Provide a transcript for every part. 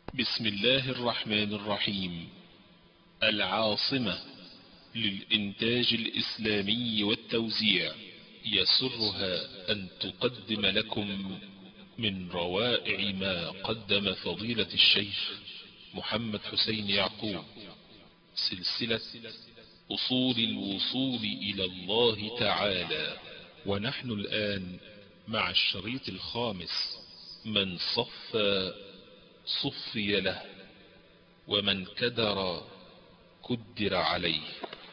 بسم الله الرحمن الرحيم العاصمة للإنتاج الإسلامي والتوزيع يسرها أن تقدم لكم من روائع ما قدم فضيلة الشيخ محمد حسين يعقوب سلسلة أصول الوصول إلى الله تعالى ونحن الآن مع الشريط الخامس من صفى صفي له ومن كدر كدر عليه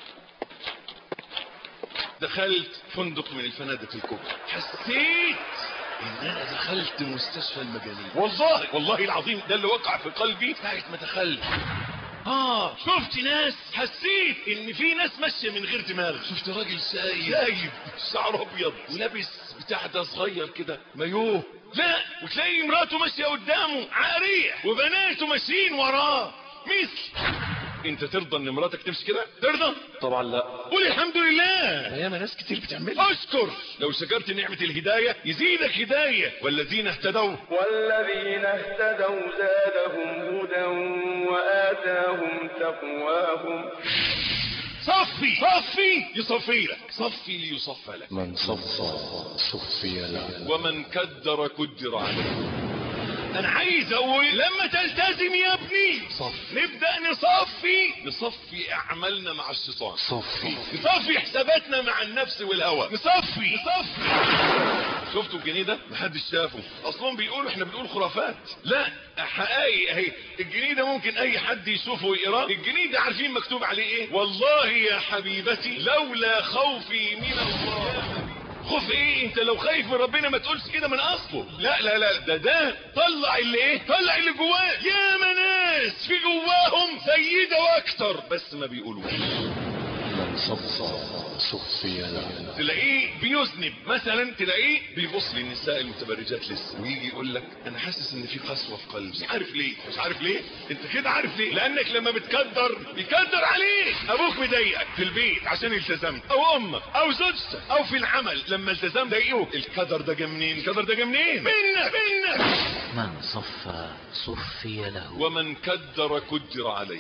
دخلت فندق من الفنادق الكبرى حسيت ان انا دخلت مستشفى المجانين والله والله العظيم ده اللي وقع في قلبي ساعة ما دخلت اه شفت ناس حسيت ان في ناس ماشيه من غير دماغ شفت راجل سايب سايب شعره ابيض ولابس بتاع ده صغير كده مايوه لا وتلاقي مراته ماشيه قدامه عاريه وبناته ماشيين وراه مثل انت ترضى ان مراتك تمشي كده ترضى طبعا لا قول الحمد لله ايام ناس كتير بتعملها اشكر لو شكرت نعمة الهداية يزيدك هداية والذين اهتدوا والذين اهتدوا زادهم هدى وآتاهم تقواهم صفي صفي يصفي لك صفي ليصفى لك من صفى صفي له ومن كدر كدر عليه انا عايز اقول لما تلتزم يا ابني صف نبدأ نصفي نصفي اعمالنا مع الشيطان صفي نصفي حساباتنا مع النفس والهوى نصفي نصفي شفتوا الجنيه ده محدش شافه اصلا بيقولوا احنا بنقول خرافات لا حقائق اهي الجنيه ده ممكن اي حد يشوفه ويقراه الجنيه ده عارفين مكتوب عليه ايه والله يا حبيبتي لولا خوفي من الله خوف ايه انت لو خايف من ربنا ما تقولش كده من اصله لا لا لا ده ده طلع اللي ايه طلع اللي جواه يا ناس في جواهم سيدة واكتر بس ما بيقولوش من صفى صفي له تلاقيه بيذنب مثلا تلاقيه بيبص للنساء المتبرجات لسه ويجي يقول لك انا حاسس ان في قسوه في قلبي مش عارف ليه مش عارف ليه انت كده عارف ليه لانك لما بتكدر بيكدر عليك ابوك مضايقك في البيت عشان التزمت او امك او زوجتك او في العمل لما التزمت ضايقوك الكدر ده جه منين الكدر ده جه منين منك منك من صفى صفي له ومن كدر كدر عليه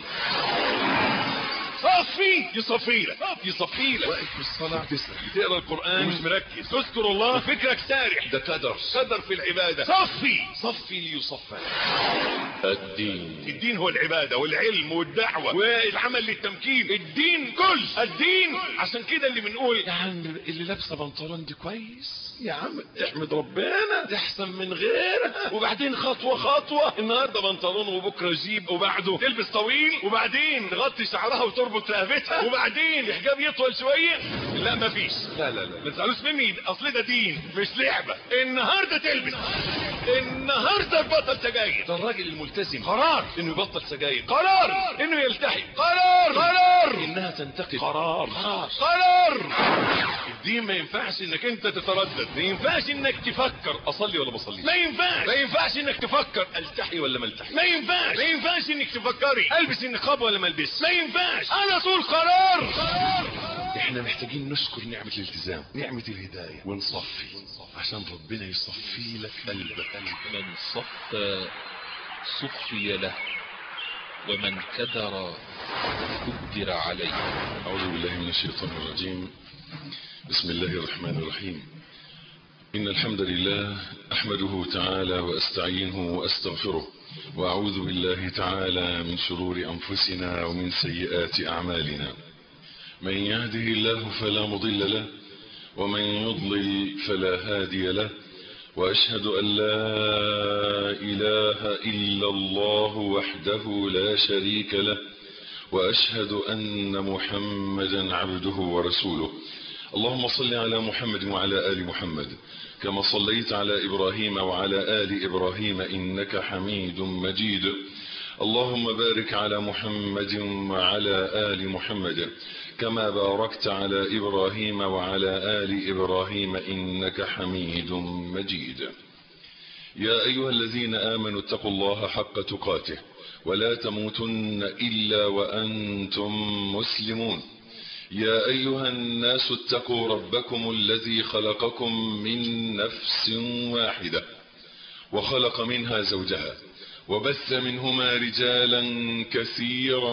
صفي يصفي لك يصفي لك واقف في الصلاة تسرح تقرا القرآن ومش مركز تذكر الله فكرك سارح ده كدر كدر في العبادة صفي صفي ليصفى لك الدين الدين هو العبادة والعلم والدعوة والعمل للتمكين الدين كل الدين عشان كده اللي بنقول يا عم اللي لابسه بنطلون دي كويس يا عم احمد ربنا ده احسن من غيرها وبعدين خطوة خطوة النهاردة بنطلون وبكرة جيب وبعده تلبس طويل وبعدين تغطي شعرها وتربط رقبتها وبعدين الحجاب يطول شوية لا مفيش لا لا لا ما تزعلوش مني اصل ده دين مش لعبة النهاردة تلبس النهاردة تبطل سجاير ده الراجل الملتزم قرار انه يبطل سجاير قرار انه يلتحي قرار قرار انها تنتقد قرار قرار قرار الدين ما ينفعش انك انت تتردد ما ينفعش انك تفكر اصلي ولا بصلي ما ينفعش ما ينفعش انك تفكر التحي ولا ما التحي ما ينفعش ما ينفعش انك تفكري البس النقاب ولا ما البس ما ينفعش انا طول قرار قرار احنا محتاجين نشكر نعمة الالتزام نعمة الهداية ونصفي عشان ربنا يصفي لك قلبك من صفى صفي له ومن كدر كدر عليه أعوذ بالله من الشيطان الرجيم بسم الله الرحمن الرحيم إن الحمد لله أحمده تعالى وأستعينه وأستغفره وأعوذ بالله تعالى من شرور أنفسنا ومن سيئات أعمالنا من يهده الله فلا مضل له ومن يضلل فلا هادي له وأشهد أن لا إله إلا الله وحده لا شريك له وأشهد أن محمدا عبده ورسوله اللهم صل على محمد وعلى آل محمد كما صليت على إبراهيم وعلى آل إبراهيم إنك حميد مجيد اللهم بارك على محمد وعلى آل محمد كما باركت على إبراهيم وعلى آل إبراهيم إنك حميد مجيد يا أيها الذين آمنوا اتقوا الله حق تقاته ولا تموتن إلا وأنتم مسلمون يا أيها الناس اتقوا ربكم الذي خلقكم من نفس واحدة وخلق منها زوجها وبث منهما رجالا كثيرا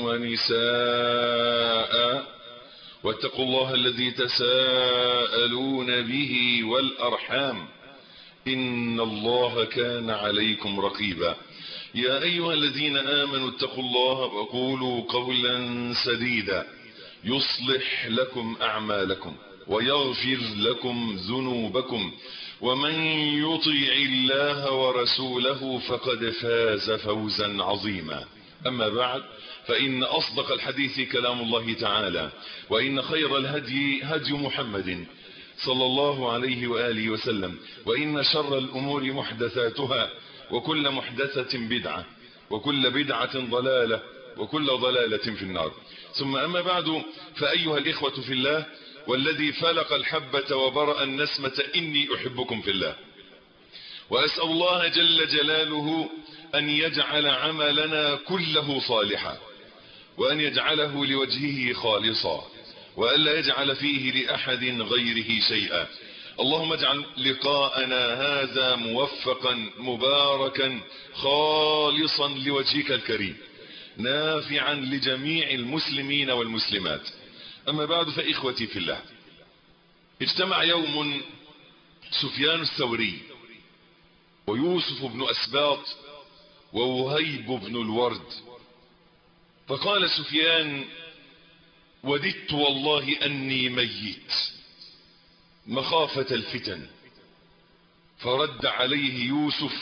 ونساء واتقوا الله الذي تساءلون به والأرحام إن الله كان عليكم رقيبا يا أيها الذين آمنوا اتقوا الله وقولوا قولا سديدا يصلح لكم أعمالكم ويغفر لكم ذنوبكم ومن يطيع الله ورسوله فقد فاز فوزا عظيما أما بعد فإن أصدق الحديث كلام الله تعالى وإن خير الهدي هدي محمد صلى الله عليه وآله وسلم وإن شر الأمور محدثاتها وكل محدثة بدعة وكل بدعة ضلالة وكل ضلالة في النار ثم أما بعد فأيها الإخوة في الله والذي فلق الحبة وبرأ النسمة إني أحبكم في الله وأسأل الله جل جلاله أن يجعل عملنا كله صالحا وأن يجعله لوجهه خالصا وألا يجعل فيه لأحد غيره شيئا اللهم اجعل لقاءنا هذا موفقا مباركا خالصا لوجهك الكريم نافعا لجميع المسلمين والمسلمات أما بعد فإخوتي في الله اجتمع يوم سفيان الثوري ويوسف بن أسباط ووهيب بن الورد فقال سفيان وددت والله أني ميت مخافة الفتن فرد عليه يوسف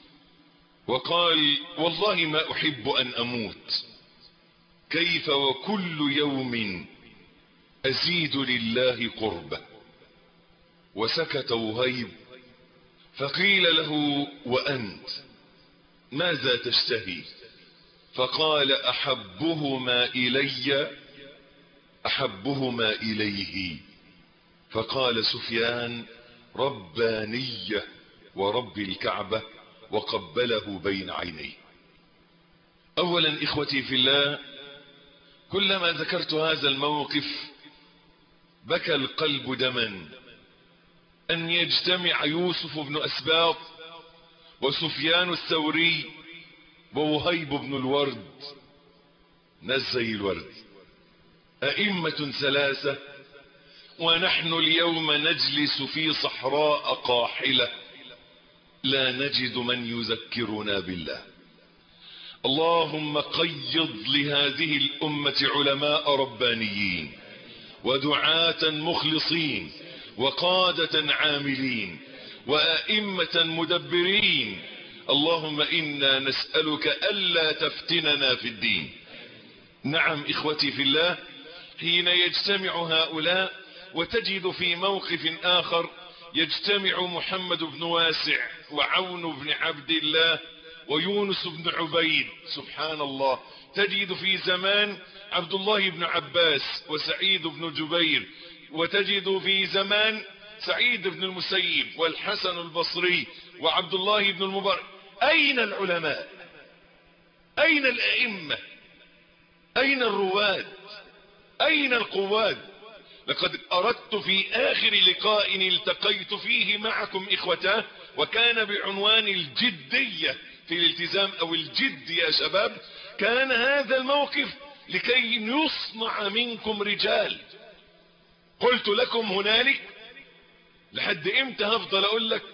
وقال والله ما أحب أن أموت كيف وكل يوم أزيد لله قربة وسكت وهيب فقيل له وأنت ماذا تشتهي فقال أحبهما إلي أحبهما إليه فقال سفيان ربانية ورب الكعبة وقبله بين عينيه أولا إخوتي في الله كلما ذكرت هذا الموقف بكى القلب دما أن يجتمع يوسف بن أسباط وسفيان الثوري ووهيب بن الورد ناس زي الورد أئمة ثلاثة ونحن اليوم نجلس في صحراء قاحلة لا نجد من يذكرنا بالله اللهم قيض لهذه الأمة علماء ربانيين ودعاة مخلصين وقادة عاملين وأئمة مدبرين اللهم إنا نسألك ألا تفتننا في الدين نعم إخوتي في الله حين يجتمع هؤلاء وتجد في موقف آخر يجتمع محمد بن واسع وعون بن عبد الله ويونس بن عبيد سبحان الله تجد في زمان عبد الله بن عباس وسعيد بن جبير وتجد في زمان سعيد بن المسيب والحسن البصري وعبد الله بن المبارك أين العلماء أين الأئمة أين الرواد أين القواد لقد أردت في آخر لقاء التقيت فيه معكم إخوتاه وكان بعنوان الجدية في الالتزام أو الجد يا شباب كان هذا الموقف لكي يصنع منكم رجال قلت لكم هنالك لحد امتى هفضل اقول لك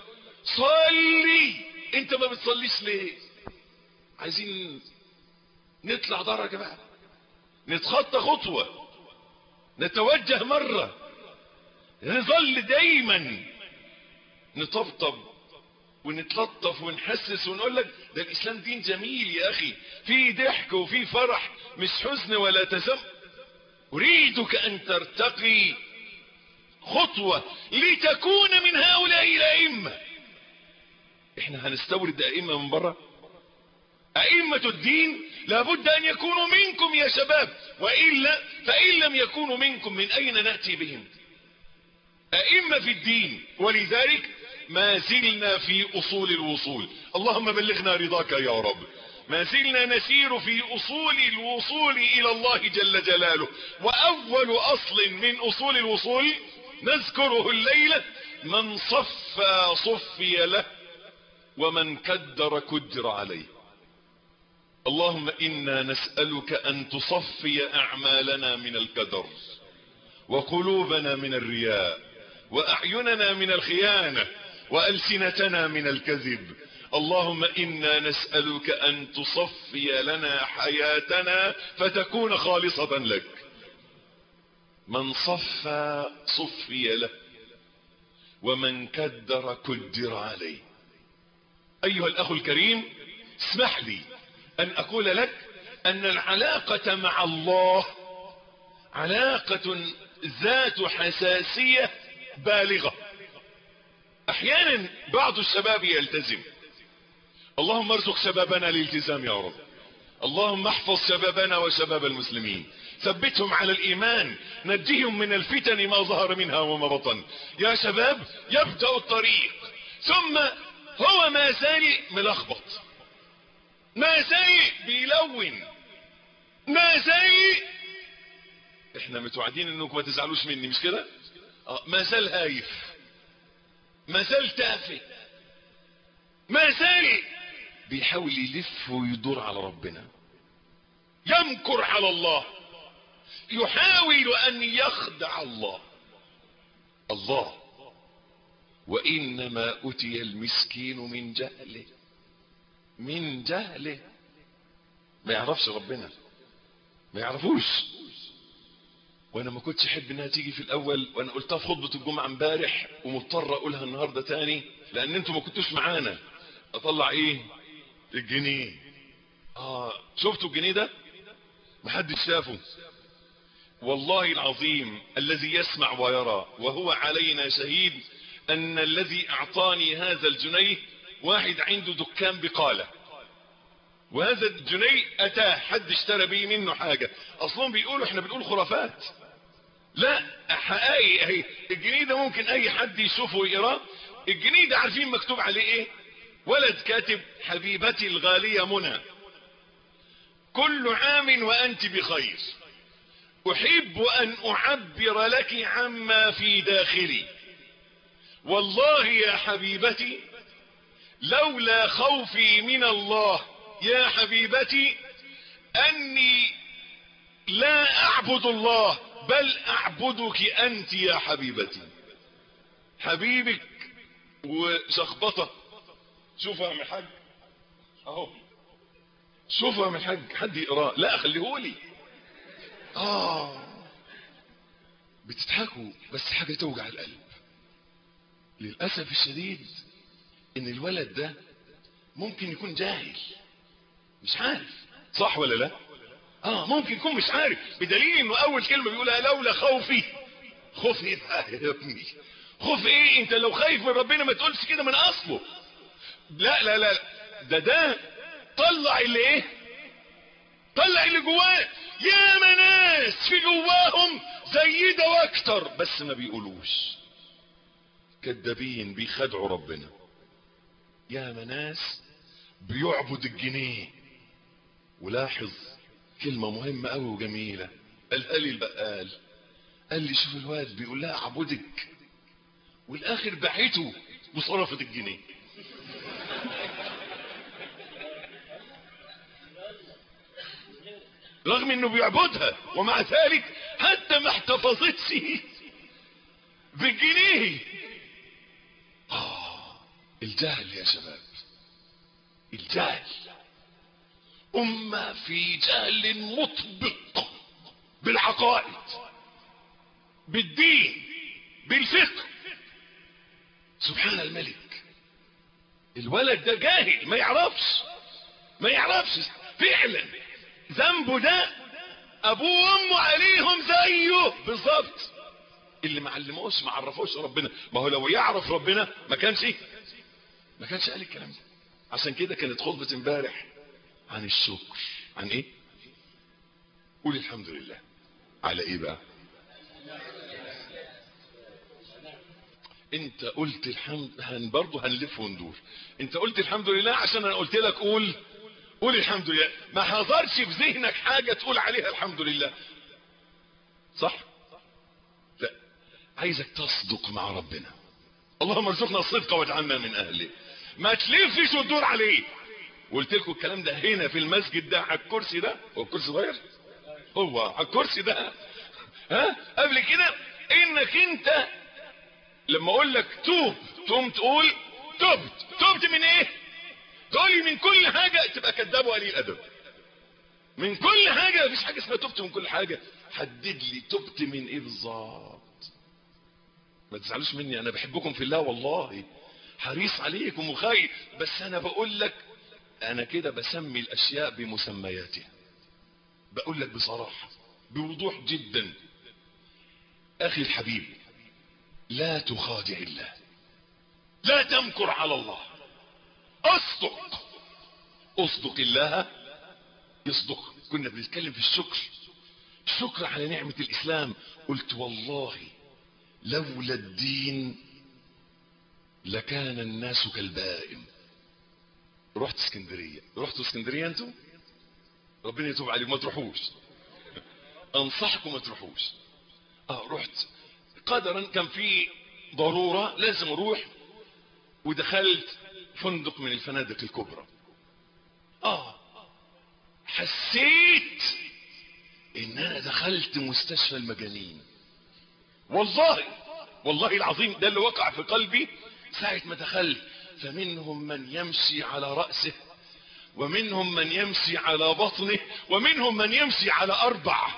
صلي انت ما بتصليش ليه عايزين نطلع درجة بقى نتخطى خطوة نتوجه مرة نظل دايما نطبطب ونتلطف ونحسس ونقول لك ده الاسلام دين جميل يا اخي في ضحك وفي فرح مش حزن ولا تسم اريدك ان ترتقي خطوة لتكون من هؤلاء الائمة احنا هنستورد ائمة من بره ائمة الدين لابد ان يكونوا منكم يا شباب وإلا فإن لم يكونوا منكم من اين نأتي بهم ائمة في الدين ولذلك ما زلنا في اصول الوصول اللهم بلغنا رضاك يا رب ما زلنا نسير في اصول الوصول الى الله جل جلاله واول اصل من اصول الوصول نذكره الليلة من صفى صفي له ومن كدر كدر عليه اللهم إنا نسألك أن تصفي أعمالنا من الكدر وقلوبنا من الرياء وأعيننا من الخيانة وألسنتنا من الكذب اللهم إنا نسألك أن تصفي لنا حياتنا فتكون خالصة لك من صفى صفي له ومن كدر كدر عليه أيها الأخ الكريم اسمح لي أن أقول لك أن العلاقة مع الله علاقة ذات حساسية بالغة أحيانا بعض الشباب يلتزم اللهم ارزق شبابنا الالتزام يا رب اللهم احفظ شبابنا وشباب المسلمين ثبتهم على الإيمان نجيهم من الفتن ما ظهر منها وما بطن يا شباب يبدأ الطريق ثم هو ما زال ملخبط ما زال بيلون ما زال احنا متوعدين انكم ما تزعلوش مني مش كده آه ما زال هايف ما زال تافه ما زال بيحاول يلف ويدور على ربنا يمكر على الله يحاول ان يخدع الله الله وانما اتي المسكين من جهله من جهله ما يعرفش ربنا ما يعرفوش وانا ما كنتش احب انها تيجي في الاول وانا قلتها في خطبه الجمعه امبارح ومضطر اقولها النهارده تاني لان انتوا ما كنتوش معانا اطلع ايه الجنيه اه شفتوا الجنيه ده محدش شافه والله العظيم الذي يسمع ويرى وهو علينا شهيد ان الذي اعطاني هذا الجنيه واحد عنده دكان بقالة وهذا الجنيه اتاه حد اشترى بيه منه حاجة اصلا بيقولوا احنا بنقول خرافات لا حقائق اهي الجنيه ده ممكن اي حد يشوفه ويقراه الجنيه ده عارفين مكتوب عليه ايه ولد كاتب حبيبتي الغالية منى كل عام وانت بخير احب ان اعبر لك عما في داخلي والله يا حبيبتي لولا خوفي من الله يا حبيبتي اني لا اعبد الله بل اعبدك انت يا حبيبتي حبيبك وشخبطة شوفها يا حاج اهو شوفها يا حاج حد يقراه لا خليهولي اه بتضحكوا بس حاجة توجع القلب للأسف الشديد ان الولد ده ممكن يكون جاهل مش عارف صح ولا لا اه ممكن يكون مش عارف بدليل انه اول كلمة بيقولها لولا خوفي خوف ايه بقى يا ابني خوف ايه انت لو خايف من ربنا ما تقولش كده من اصله لا لا لا ده ده طلع اللي ايه طلع اللي جواه يا ناس في جواهم زي ده واكتر بس ما بيقولوش كدابين بيخدعوا ربنا يا ناس بيعبد الجنيه ولاحظ كلمة مهمة قوي وجميلة قالها لي البقال قال لي شوف الواد بيقول لها اعبدك والاخر بعته وصرفت الجنيه رغم انه بيعبدها ومع ذلك حتى ما احتفظتش بالجنيه آه الجهل يا شباب الجهل أمة في جهل مطبق بالعقائد بالدين بالفقه سبحان الملك الولد ده جاهل ما يعرفش ما يعرفش فعلا ذنبه ده ابوه وامه عليهم زيه بالظبط اللي ما علموش ما عرفوش ربنا ما هو لو يعرف ربنا ما كانش ما كانش قال الكلام ده عشان كده كانت خطبه امبارح عن الشكر عن ايه قول الحمد لله على ايه بقى انت قلت الحمد هن برضه هنلف وندور انت قلت الحمد لله عشان انا قلت لك قول قول الحمد لله ما حضرش في ذهنك حاجة تقول عليها الحمد لله صح لا عايزك تصدق مع ربنا اللهم ارزقنا الصدق واجعلنا من اهله ما تلفش وتدور عليه وقلت لكم الكلام ده هنا في المسجد ده على الكرسي ده هو الكرسي صغير هو على الكرسي ده ها قبل كده انك انت لما اقول لك توب تقوم تقول تبت تبت من ايه تقول لي من كل حاجه تبقى كذاب وقليل ادب من كل حاجه مفيش حاجه اسمها تبت من كل حاجه حدد لي تبت من ايه بالظبط ما تزعلوش مني انا بحبكم في الله والله حريص عليكم وخايف بس انا بقول لك انا كده بسمي الاشياء بمسمياتها بقول لك بصراحه بوضوح جدا اخي الحبيب لا تخادع الله لا تمكر على الله اصدق اصدق الله يصدق كنا بنتكلم في الشكر شكر على نعمة الاسلام قلت والله لولا الدين لكان الناس كالبائم رحت اسكندرية رحتوا اسكندرية انتوا ربنا يتوب عليكم ما تروحوش انصحكم ما تروحوش اه رحت قدرا كان في ضرورة لازم اروح ودخلت فندق من الفنادق الكبرى اه حسيت ان انا دخلت مستشفى المجانين والله والله العظيم ده اللي وقع في قلبي ساعة ما دخلت فمنهم من يمشي على رأسه ومنهم من يمشي على بطنه ومنهم من يمشي على أربع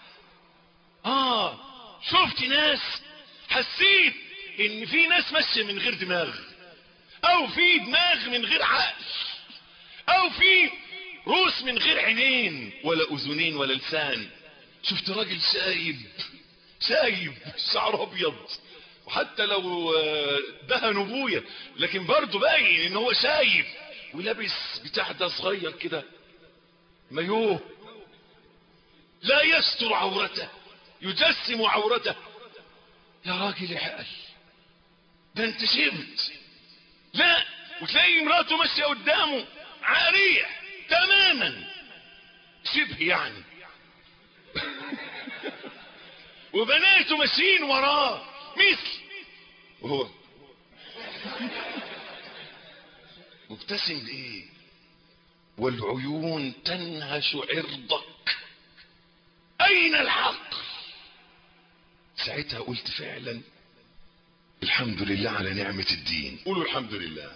آه شفت ناس حسيت إن في ناس ماشية من غير دماغ أو في دماغ من غير عقل أو في روس من غير عينين ولا أذنين ولا لسان شفت راجل سايب سايب شعره أبيض وحتى لو دهن ابويا لكن برضه باين ان هو شايف ولابس بتاع ده صغير كده مايوه لا يستر عورته يجسم عورته يا راجل عقل ده انت شبت لا وتلاقي مراته ماشيه قدامه عاريه تماما شبه يعني وبناته ماشيين وراه مثل وهو مبتسم بايه والعيون تنهش عرضك اين الحق ساعتها قلت فعلا الحمد لله على نعمة الدين قولوا الحمد لله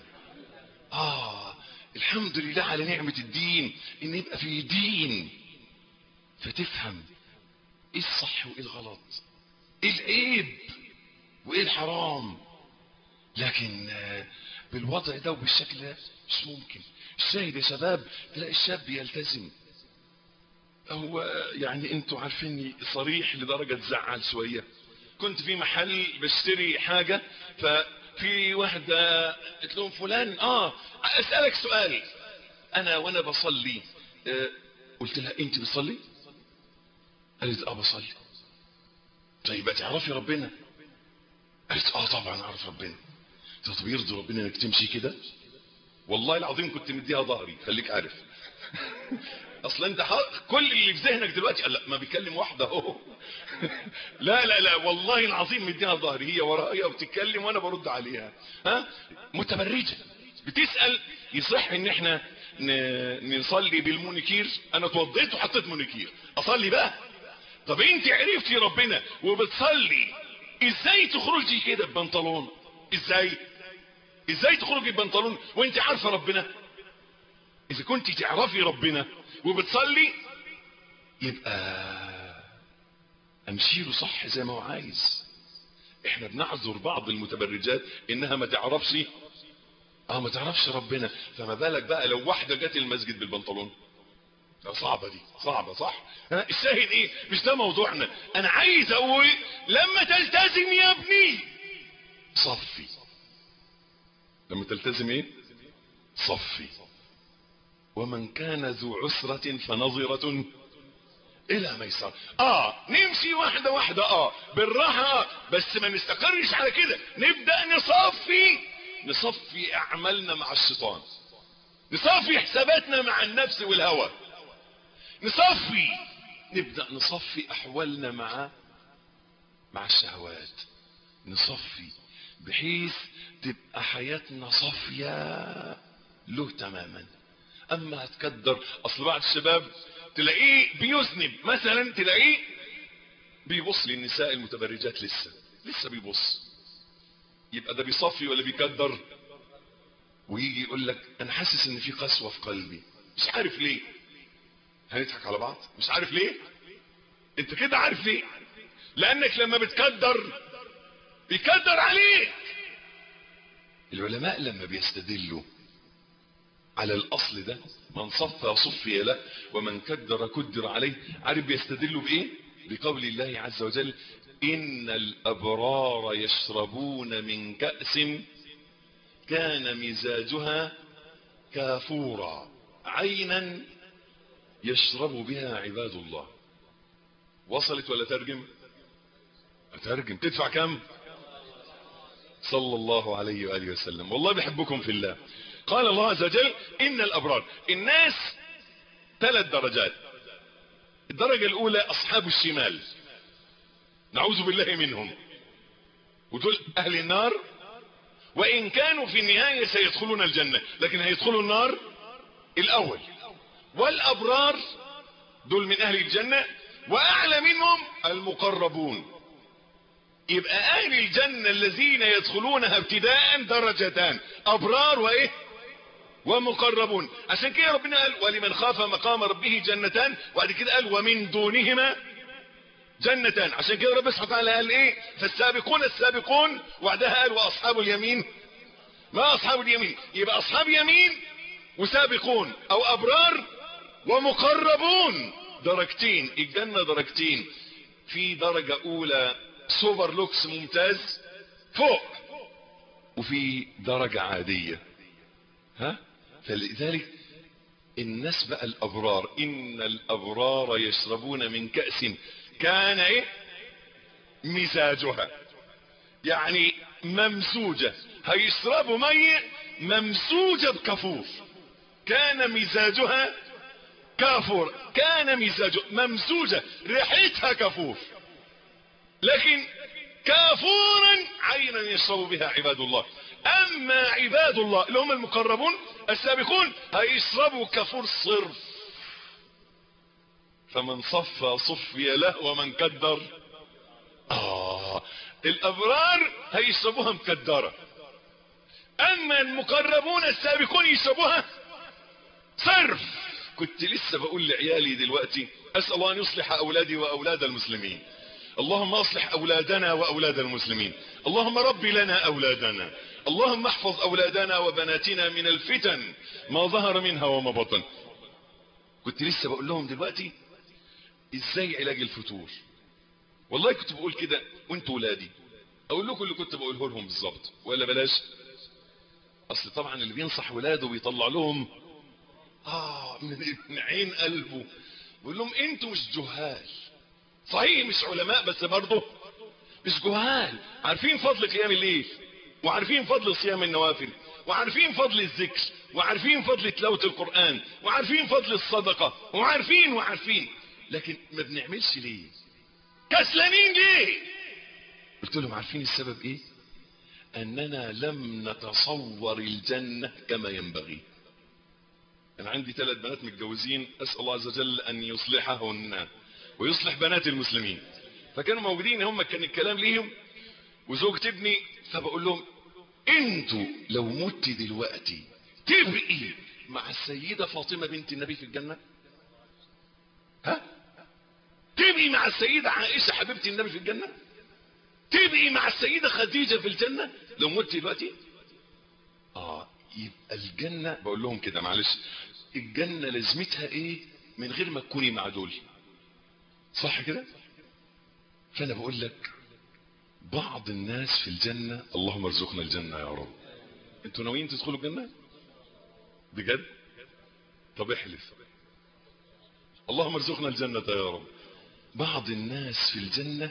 اه الحمد لله على نعمة الدين ان يبقى في دين فتفهم ايه الصح وايه الغلط ايه العيب وايه الحرام لكن بالوضع ده وبالشكل ده مش ممكن الشاهد يا شباب تلاقي الشاب يلتزم هو يعني انتوا عارفيني صريح لدرجة تزعل شوية كنت في محل بشتري حاجة ففي واحدة قلت لهم فلان اه اسألك سؤال انا وانا بصلي آه قلت لها انت بتصلي قالت اه بصلي طيب تعرفي ربنا قالت اه طبعا اعرف ربنا طب يرضي ربنا انك تمشي كده والله العظيم كنت مديها ظهري خليك عارف اصل انت حق كل اللي في ذهنك دلوقتي لا ما بيكلم واحده اهو لا لا لا والله العظيم مديها ظهري هي ورايا وبتتكلم وانا برد عليها ها متبرجه بتسال يصح ان احنا نصلي بالمونيكير انا اتوضيت وحطيت مونيكير اصلي بقى طب انت عرفتي ربنا وبتصلي ازاي تخرجي كده ببنطلون ازاي ازاي تخرجي ببنطلون وانت عارفه ربنا اذا كنت تعرفي ربنا وبتصلي يبقى امشي له صح زي ما هو عايز احنا بنعذر بعض المتبرجات انها ما تعرفش اه ما تعرفش ربنا فما بالك بقى لو واحده جت المسجد بالبنطلون صعبة دي صعبة صح الشاهد ايه مش ده موضوعنا انا عايز اقول لما تلتزم يا ابني صفي لما تلتزم ايه صفي ومن كان ذو عسرة فنظرة الى ميسر اه نمشي واحدة واحدة اه بالراحة آه. بس ما نستقرش على كده نبدأ نصفي نصفي اعمالنا مع الشيطان نصفي حساباتنا مع النفس والهوى نصفي نبدأ نصفي احوالنا مع مع الشهوات نصفي بحيث تبقى حياتنا صافية له تماما اما هتكدر اصل بعض الشباب تلاقيه بيذنب مثلا تلاقيه بيبص للنساء المتبرجات لسه لسه بيبص يبقى ده بيصفي ولا بيكدر ويجي يقول لك انا حاسس ان في قسوه في قلبي مش عارف ليه هنضحك على بعض مش عارف ليه انت كده عارف ليه لانك لما بتكدر بيكدر عليك العلماء لما بيستدلوا على الاصل ده من صفى صفي له ومن كدر كدر عليه عارف بيستدلوا بايه بقول الله عز وجل ان الابرار يشربون من كأس كان مزاجها كافورا عينا يشرب بها عباد الله وصلت ولا ترجم اترجم تدفع كم صلى الله عليه وآله وسلم والله بحبكم في الله قال الله عز وجل إن الأبرار الناس ثلاث درجات الدرجة الأولى أصحاب الشمال نعوذ بالله منهم ودول أهل النار وإن كانوا في النهاية سيدخلون الجنة لكن هيدخلوا النار الأول والأبرار دول من أهل الجنة وأعلى منهم المقربون يبقى اهل الجنة الذين يدخلونها ابتداء درجتان ابرار وايه ومقربون عشان كده ربنا قال ولمن خاف مقام ربه جنتان وبعد كده قال ومن دونهما جنتان عشان كده رب سبحانه وتعالى قال ايه فالسابقون السابقون وبعدها قال واصحاب اليمين ما اصحاب اليمين يبقى اصحاب يمين وسابقون او ابرار ومقربون درجتين الجنة درجتين في درجة اولى سوبر لوكس ممتاز فوق وفي درجة عادية ها فلذلك الناس بقى الابرار ان الابرار يشربون من كأس كان ايه مزاجها يعني ممزوجة هيشربوا مية ممزوجة بكافور كان مزاجها كافور كان مزاجه ممزوجة ريحتها كافور لكن كافورا عينا يشرب بها عباد الله اما عباد الله اللي هم المقربون السابقون هيشربوا كافور صرف فمن صفى صفي له ومن كدر آه الابرار هيشربوها مكدرة اما المقربون السابقون يشربوها صرف كنت لسه بقول لعيالي دلوقتي اسأل الله ان يصلح اولادي واولاد المسلمين اللهم اصلح اولادنا واولاد المسلمين اللهم رب لنا اولادنا اللهم احفظ اولادنا وبناتنا من الفتن ما ظهر منها وما بطن كنت لسه بقول لهم دلوقتي ازاي علاج الفتور والله كنت بقول كده وانتوا ولادي اقول لكم اللي كنت بقوله لهم بالظبط ولا بلاش اصل طبعا اللي بينصح ولاده بيطلع لهم اه من عين قلبه بيقول لهم انتوا مش جهال صحيح مش علماء بس برضه مش جهال عارفين فضل قيام الليل وعارفين فضل صيام النوافل وعارفين فضل الذكر وعارفين فضل تلاوة القرآن وعارفين فضل الصدقة وعارفين وعارفين لكن ما بنعملش ليه كسلانين ليه قلت لهم عارفين السبب ايه اننا لم نتصور الجنة كما ينبغي انا عندي ثلاث بنات متجوزين اسأل الله عز وجل ان يصلحهن ويصلح بنات المسلمين فكانوا موجودين هم كان الكلام ليهم وزوجة ابني فبقول لهم انتوا لو مت دلوقتي تبقي مع السيدة فاطمة بنت النبي في الجنة ها تبقي مع السيدة عائشة حبيبة النبي في الجنة تبقي مع السيدة خديجة في الجنة لو مت دلوقتي اه يبقى الجنة بقول لهم كده معلش الجنة لازمتها ايه من غير ما تكوني مع دول صح كده فانا بقول لك بعض الناس في الجنة اللهم ارزقنا الجنة يا رب انتوا ناويين تدخلوا الجنة بجد طب احلف اللهم ارزقنا الجنة يا رب بعض الناس في الجنة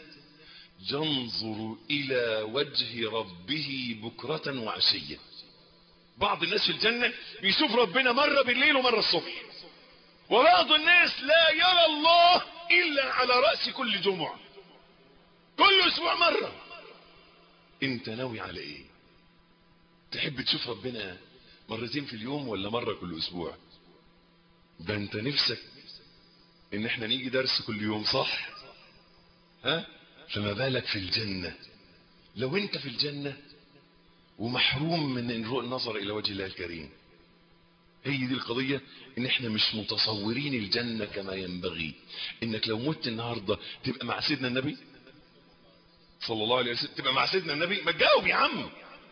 ينظر الى وجه ربه بكرة وعشية بعض الناس في الجنة بيشوف ربنا مرة بالليل ومرة الصبح وبعض الناس لا يرى الله الا على رأس كل جمعة كل اسبوع مرة انت ناوي على ايه تحب تشوف ربنا مرتين في اليوم ولا مرة كل اسبوع ده انت نفسك ان احنا نيجي درس كل يوم صح ها فما بالك في الجنة لو انت في الجنة ومحروم من النظر الى وجه الله الكريم هي دي القضية ان احنا مش متصورين الجنة كما ينبغي انك لو مت النهاردة تبقى مع سيدنا النبي صلى الله عليه وسلم تبقى مع سيدنا النبي ما تجاوب يا عم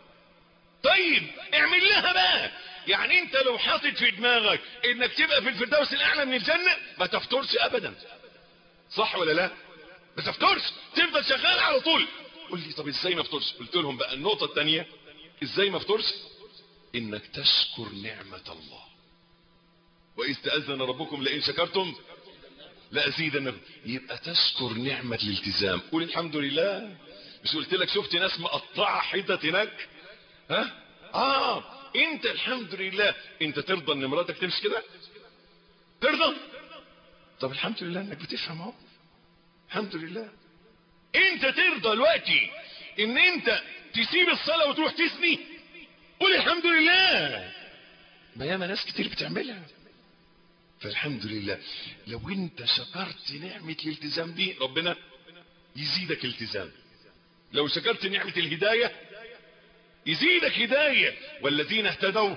طيب اعمل لها بقى يعني انت لو حاطط في دماغك انك تبقى في الفردوس الاعلى من الجنة ما تفترش ابدا صح ولا لا ما تفترش تفضل شغال على طول قول لي طب ازاي ما افترش قلت لهم بقى النقطة الثانية ازاي ما افترش انك تشكر نعمة الله واذ تأذن ربكم لئن شكرتم لأزيدنكم يبقى تشكر نعمة الالتزام قول الحمد لله مش قلت لك شفت ناس مقطعة حتت هناك ها اه انت الحمد لله انت ترضى ان مراتك تمشي كده ترضى طب الحمد لله انك بتفهم اهو الحمد لله انت ترضى دلوقتي ان انت تسيب الصلاة وتروح تسني قول الحمد لله ما ياما ناس كتير بتعملها فالحمد لله لو انت شكرت نعمة الالتزام دي ربنا يزيدك التزام لو شكرت نعمة الهداية يزيدك هداية والذين اهتدوا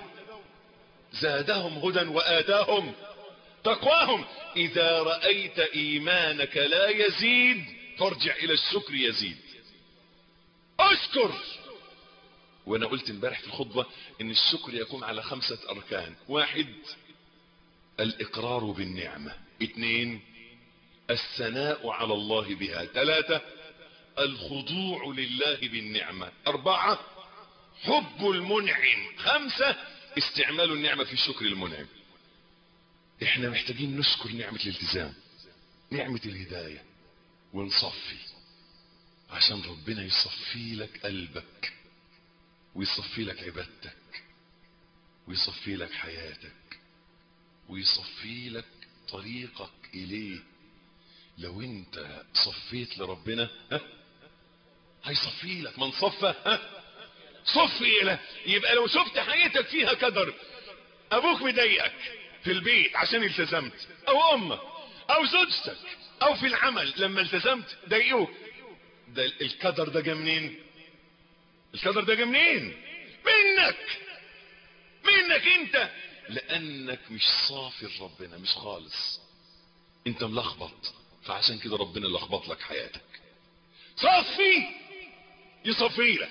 زادهم هدى وآتاهم تقواهم إذا رأيت إيمانك لا يزيد فارجع إلى الشكر يزيد اشكر وانا قلت امبارح في الخطبة ان الشكر يقوم على خمسة اركان واحد الاقرار بالنعمة اثنين الثناء على الله بها ثلاثة الخضوع لله بالنعمة اربعة حب المنعم خمسة استعمال النعمة في الشكر المنعم احنا محتاجين نشكر نعمة الالتزام نعمة الهداية ونصفي عشان ربنا يصفي لك قلبك ويصفي لك عبادتك ويصفي لك حياتك ويصفي لك طريقك اليه لو انت صفيت لربنا ها هيصفي لك من صفى ها صفي له يبقى لو شفت حياتك فيها كدر ابوك مضايقك في البيت عشان التزمت او امك او زوجتك او في العمل لما التزمت ضايقوك ده الكدر ده جه منين الكدر ده جه منين منك منك انت لانك مش صافي لربنا مش خالص انت ملخبط فعشان كده ربنا لخبط لك حياتك صفي يصفي لك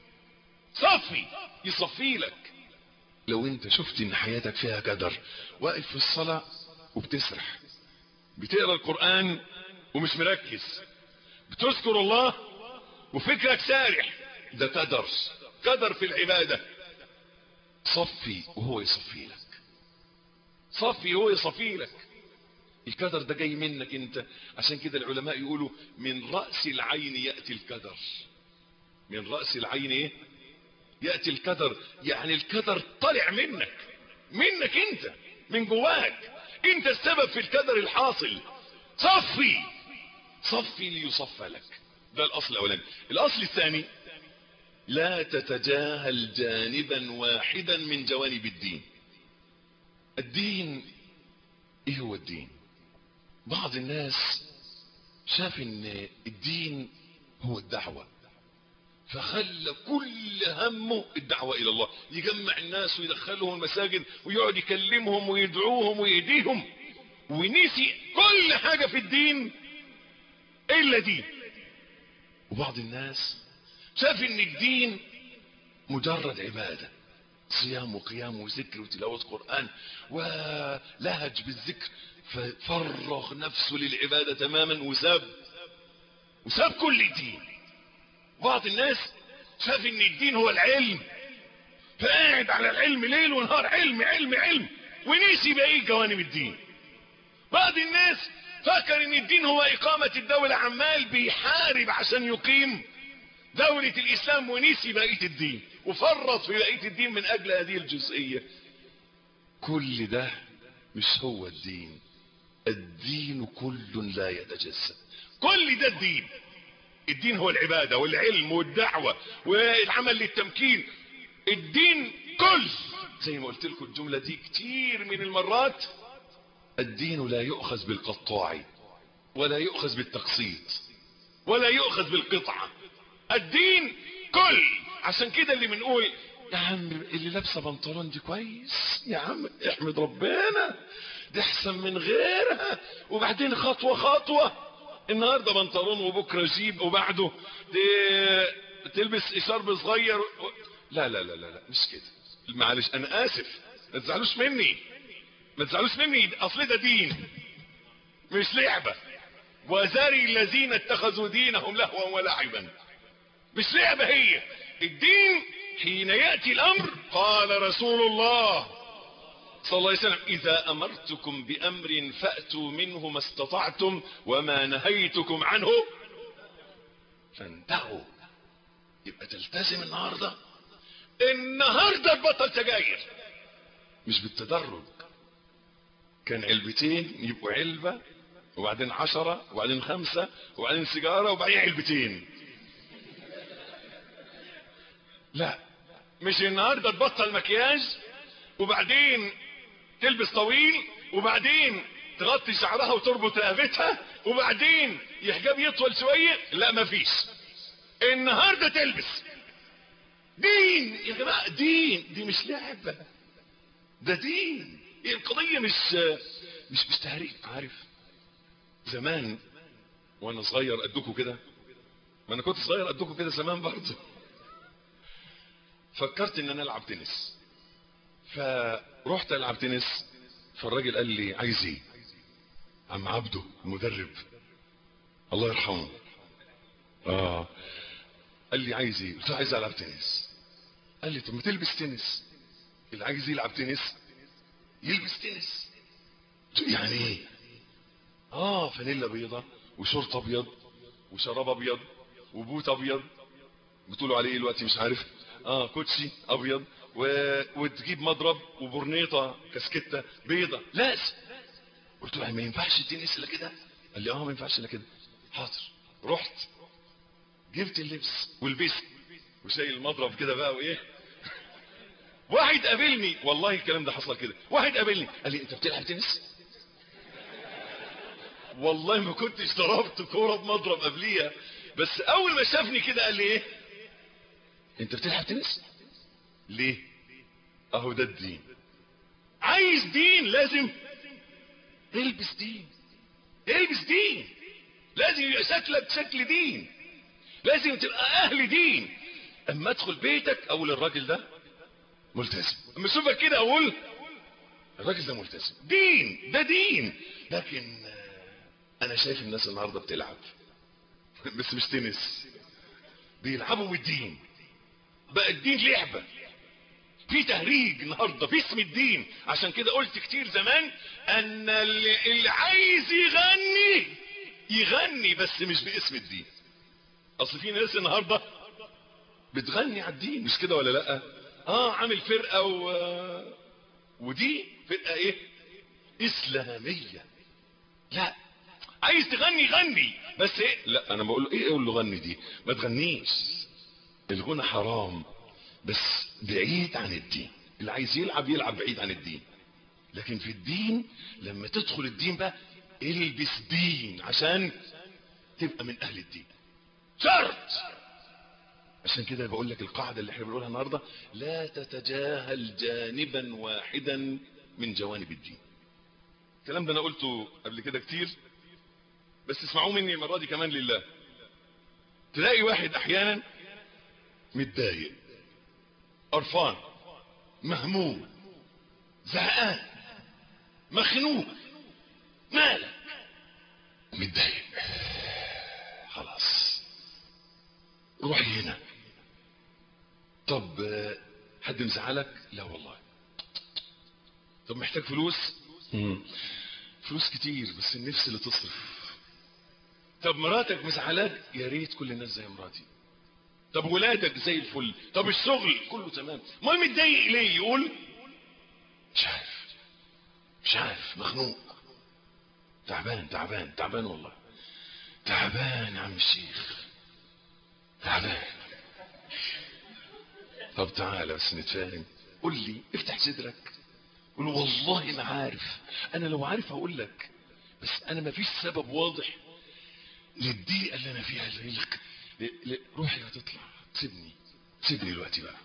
صفي يصفي لك لو انت شفت ان حياتك فيها كدر واقف في الصلاة وبتسرح بتقرا القرآن ومش مركز بتذكر الله وفكرك سارح ده كدر كدر في العبادة صفي وهو يصفي لك صفي وهو يصفي لك الكدر ده جاي منك انت عشان كده العلماء يقولوا من رأس العين يأتي الكدر من رأس العين ايه يأتي الكدر يعني الكدر طلع منك منك انت من جواك انت السبب في الكدر الحاصل صفي صفي ليصفى لك ده الاصل الاولاني الاصل الثاني لا تتجاهل جانبا واحدا من جوانب الدين الدين ايه هو الدين بعض الناس شاف ان الدين هو الدعوة فخلى كل همه الدعوة الى الله يجمع الناس ويدخلهم المساجد ويقعد يكلمهم ويدعوهم ويهديهم ونسي كل حاجة في الدين الا دين وبعض الناس شاف ان الدين مجرد عبادة صيام وقيام وذكر وتلاوة قرآن ولهج بالذكر ففرغ نفسه للعبادة تماما وساب وساب كل الدين بعض الناس شاف ان الدين هو العلم فقاعد على العلم ليل ونهار علم علم علم ونسي بقية جوانب الدين بعض الناس فكر ان الدين هو اقامة الدولة عمال بيحارب عشان يقيم دولة الاسلام ونسي بقية الدين وفرط في بقية الدين من اجل هذه الجزئية كل ده مش هو الدين الدين كل لا يتجسد كل ده الدين الدين هو العبادة والعلم والدعوة والعمل للتمكين الدين كل زي ما قلت لكم الجملة دي كتير من المرات الدين لا يؤخذ بالقطاع ولا يؤخذ بالتقسيط ولا يؤخذ بالقطعة الدين كل عشان كده اللي بنقول يا عم اللي لابسه بنطلون دي كويس يا عم احمد ربنا دي احسن من غيرها وبعدين خطوه خطوه النهارده بنطلون وبكره جيب وبعده دي تلبس شرب صغير و... لا لا لا لا لا مش كده معلش انا اسف ما تزعلوش مني ما تزعلوش مني اصل ده دين مش لعبه وذري الذين اتخذوا دينهم لهوا ولعبا مش لعبه هي الدين حين ياتي الامر قال رسول الله صلى الله عليه وسلم اذا امرتكم بامر فاتوا منه ما استطعتم وما نهيتكم عنه فانتهوا يبقى تلتزم النهارده النهارده تبطل سجاير مش بالتدرج كان علبتين يبقوا علبة وبعدين عشرة وبعدين خمسة وبعدين سيجارة وبعدين علبتين لا مش النهاردة تبطل مكياج وبعدين تلبس طويل وبعدين تغطي شعرها وتربط رقبتها وبعدين يحجاب يطول شوية لا مفيش النهاردة تلبس دين يا جماعة دين دي مش لعبة ده دين القضية مش مش مش تهريج عارف زمان وانا صغير قدكم كده ما انا كنت صغير قدكم كده زمان برضه فكرت ان انا العب تنس فرحت العب تنس فالراجل قال لي عايز ايه عم عبده المدرب الله يرحمه اه قال لي عايز ايه قلت له عايز العب تنس قال لي طب ما تلبس تنس اللي عايز يلعب تنس يلبس تنس قلت له يعني ايه اه فانيلا بيضة وشورت ابيض وشراب ابيض وبوت ابيض بتقولوا عليه ايه دلوقتي مش عارف اه كوتشي ابيض و... وتجيب مضرب وبرنيطه كاسكته بيضه لازم قلت له يعني ما ينفعش التنس الا كده قال لي اه ما ينفعش الا كده حاضر رحت جبت اللبس ولبست وشايل المضرب كده بقى وايه واحد قابلني والله الكلام ده حصل كده واحد قابلني قال لي انت بتلعب تنس والله ما كنتش ضربت كوره بمضرب قبليها بس اول ما شافني كده قال لي ايه انت بتلعب تنس ليه اهو ده الدين عايز دين لازم البس دين البس دين لازم يبقى شكلك شكل دين لازم تبقى اهل دين اما ادخل بيتك اقول الراجل ده ملتزم اما اشوفك كده اقول الراجل ده ملتزم دين ده دين لكن آه، انا شايف الناس النهارده بتلعب بس مش تنس بيلعبوا بالدين بقى الدين لعبه في تهريج النهارده باسم الدين عشان كده قلت كتير زمان ان اللي, اللي عايز يغني يغني بس مش باسم الدين اصل في ناس النهارده بتغني على الدين مش كده ولا لا اه عامل فرقه و... ودي فرقه ايه اسلاميه لا عايز تغني غني بس ايه لا انا بقول له ايه اقول له غني دي ما تغنيش الغنى حرام بس بعيد عن الدين اللي عايز يلعب يلعب بعيد عن الدين لكن في الدين لما تدخل الدين بقى البس دين عشان تبقى من اهل الدين شرط عشان كده بقول لك القاعدة اللي احنا بنقولها النهاردة لا تتجاهل جانبا واحدا من جوانب الدين الكلام ده انا قلته قبل كده كتير بس اسمعوه مني المرة دي كمان لله تلاقي واحد احيانا متضايق قرفان مهموم زهقان مخنوق مالك متضايق خلاص روح هنا طب آه، حد مزعلك لا والله طب محتاج فلوس مم. فلوس كتير بس النفس اللي تصرف طب مراتك مزعلاك يا ريت كل الناس زي مراتي طب ولادك زي الفل طب الشغل كله تمام امال متضايق ليه يقول مش عارف مش عارف مخنوق تعبان تعبان تعبان والله تعبان يا عم الشيخ تعبان طب تعالى بس نتفاهم قول لي افتح صدرك قول له والله ما عارف انا لو عارف هقول لك بس انا ما فيش سبب واضح للضيقه اللي انا فيها اللي لك ل- ل- روحي هتطلع سيبني سيبني دلوقتي بقى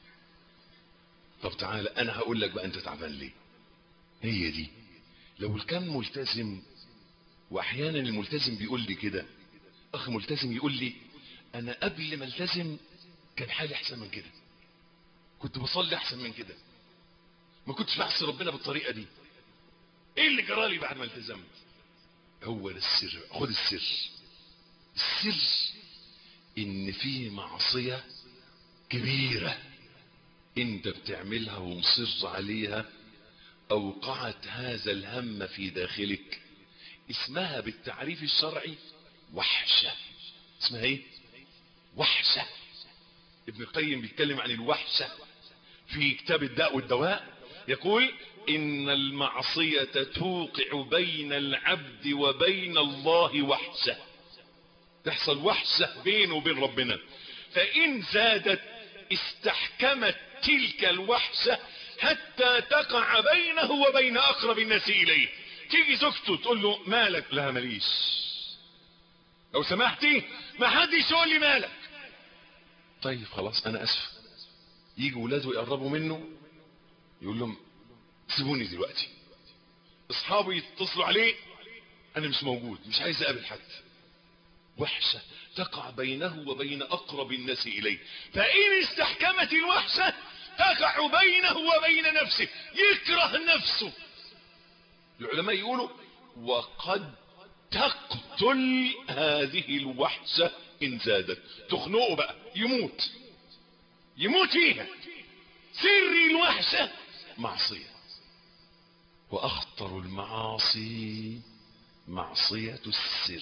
طب تعالى انا هقول لك بقى انت تعبان ليه هي دي لو كان ملتزم واحيانا الملتزم بيقول لي كده اخ ملتزم يقول لي انا قبل ما التزم كان حالي احسن من كده كنت بصلي احسن من كده ما كنتش بعصي ربنا بالطريقه دي ايه اللي جرالي بعد ما التزمت هو ده السر خد السر السر ان في معصيه كبيره انت بتعملها ومصر عليها اوقعت هذا الهم في داخلك اسمها بالتعريف الشرعي وحشه اسمها ايه وحشه ابن القيم بيتكلم عن الوحشه في كتاب الداء والدواء يقول ان المعصيه توقع بين العبد وبين الله وحشه تحصل وحشه بينه وبين ربنا فان زادت استحكمت تلك الوحشه حتى تقع بينه وبين اقرب الناس اليه تيجي زوجته تقول له مالك لا ماليش لو سمحتي ما حدش يقول لي مالك طيب خلاص انا اسف يجي ولاده يقربوا منه يقول لهم سيبوني دلوقتي اصحابه يتصلوا عليه انا مش موجود مش عايز اقابل حد وحشة تقع بينه وبين اقرب الناس اليه فان استحكمت الوحشة تقع بينه وبين نفسه يكره نفسه العلماء يقولوا وقد تقتل هذه الوحشة ان زادت تخنقه بقى يموت يموت فيها سر الوحشة معصية واخطر المعاصي معصية السر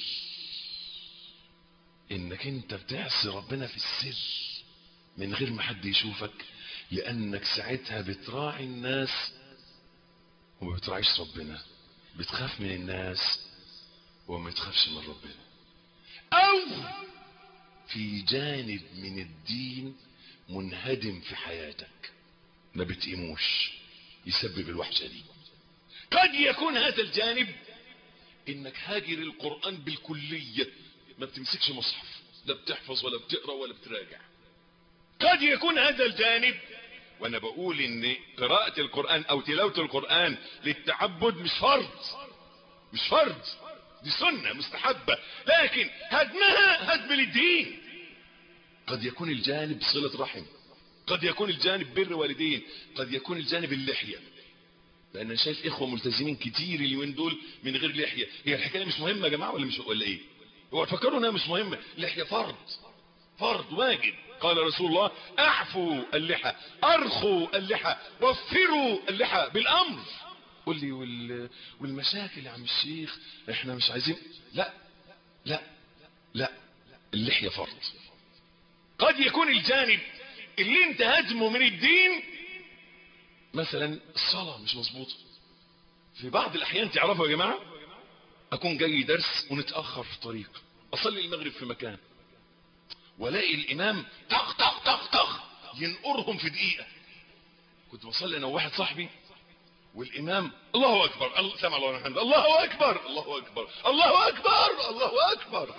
انك انت بتعصي ربنا في السر من غير ما حد يشوفك لانك ساعتها بتراعي الناس وما بتراعيش ربنا بتخاف من الناس وما تخافش من ربنا او في جانب من الدين منهدم في حياتك ما بتقيموش يسبب الوحشة دي قد يكون هذا الجانب انك هاجر القرآن بالكلية ما بتمسكش مصحف لا بتحفظ ولا بتقرأ ولا بتراجع قد يكون هذا الجانب وانا بقول ان قراءة القرآن او تلاوة القرآن للتعبد مش فرض مش فرض دي سنة مستحبة لكن هدمها هدم للدين قد يكون الجانب صلة رحم قد يكون الجانب بر والدين قد يكون الجانب اللحية لان انا شايف اخوة ملتزمين كتير اليومين دول من غير لحية هي الحكاية مش مهمة يا جماعة ولا مش ولا ايه هو تفكروا انها مش مهمة لحية فرض فرض واجب قال رسول الله اعفوا اللحى ارخوا اللحى وفروا اللحى بالامر قول لي وال... والمشاكل يا عم الشيخ احنا مش عايزين لا لا لا اللحية فرض قد يكون الجانب اللي انت هدمه من الدين مثلا الصلاة مش مظبوطة في بعض الاحيان تعرفوا يا جماعة اكون جاي درس ونتأخر في طريق اصلي المغرب في مكان والاقي الامام طخ طخ طخ طخ ينقرهم في دقيقة كنت بصلي انا وواحد صاحبي والامام الله اكبر الله سمع الله الحمد الله اكبر الله اكبر الله اكبر الله اكبر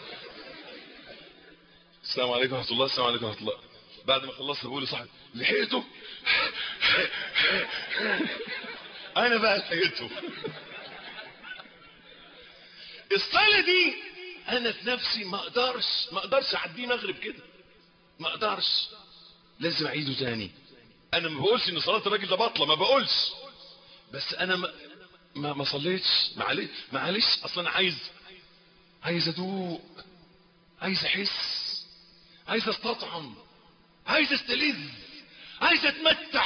السلام عليكم ورحمه الله السلام عليكم ورحمه الله بعد ما خلصت بقول لصاحبي لحقته انا بقى لحقته الصلاه دي انا في نفسي ما اقدرش ما اقدرش اعديه مغرب كده ما اقدرش لازم اعيده تاني انا ما بقولش ان صلاه الراجل ده باطله ما بقولش بس انا ما ما, ما صليتش معلش معلش اصلا عايز عايز ادوق عايز احس عايز استطعم عايز استلذ عايز اتمتع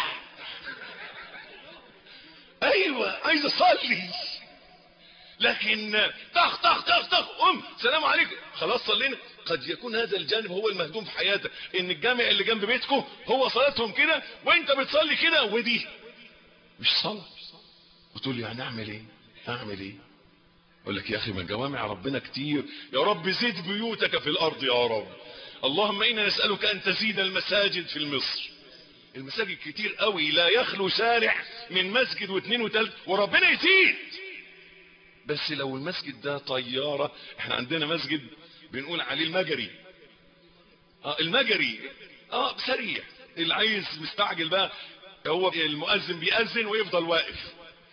ايوه عايز اصلي لكن طخ طخ طخ طخ قم سلام عليكم خلاص صلينا قد يكون هذا الجانب هو المهدوم في حياتك ان الجامع اللي جنب بيتكم هو صلاتهم كده وانت بتصلي كده ودي مش صلاه وتقول لي يعني اعمل ايه اعمل ايه اقول لك يا اخي من جوامع ربنا كتير يا رب زد بيوتك في الارض يا رب اللهم انا نسالك ان تزيد المساجد في مصر المساجد كتير قوي لا يخلو شارع من مسجد واثنين وثالث وربنا يزيد بس لو المسجد ده طيارة احنا عندنا مسجد بنقول عليه المجري اه المجري اه سريع اللي عايز مستعجل بقى هو المؤذن بيأذن ويفضل واقف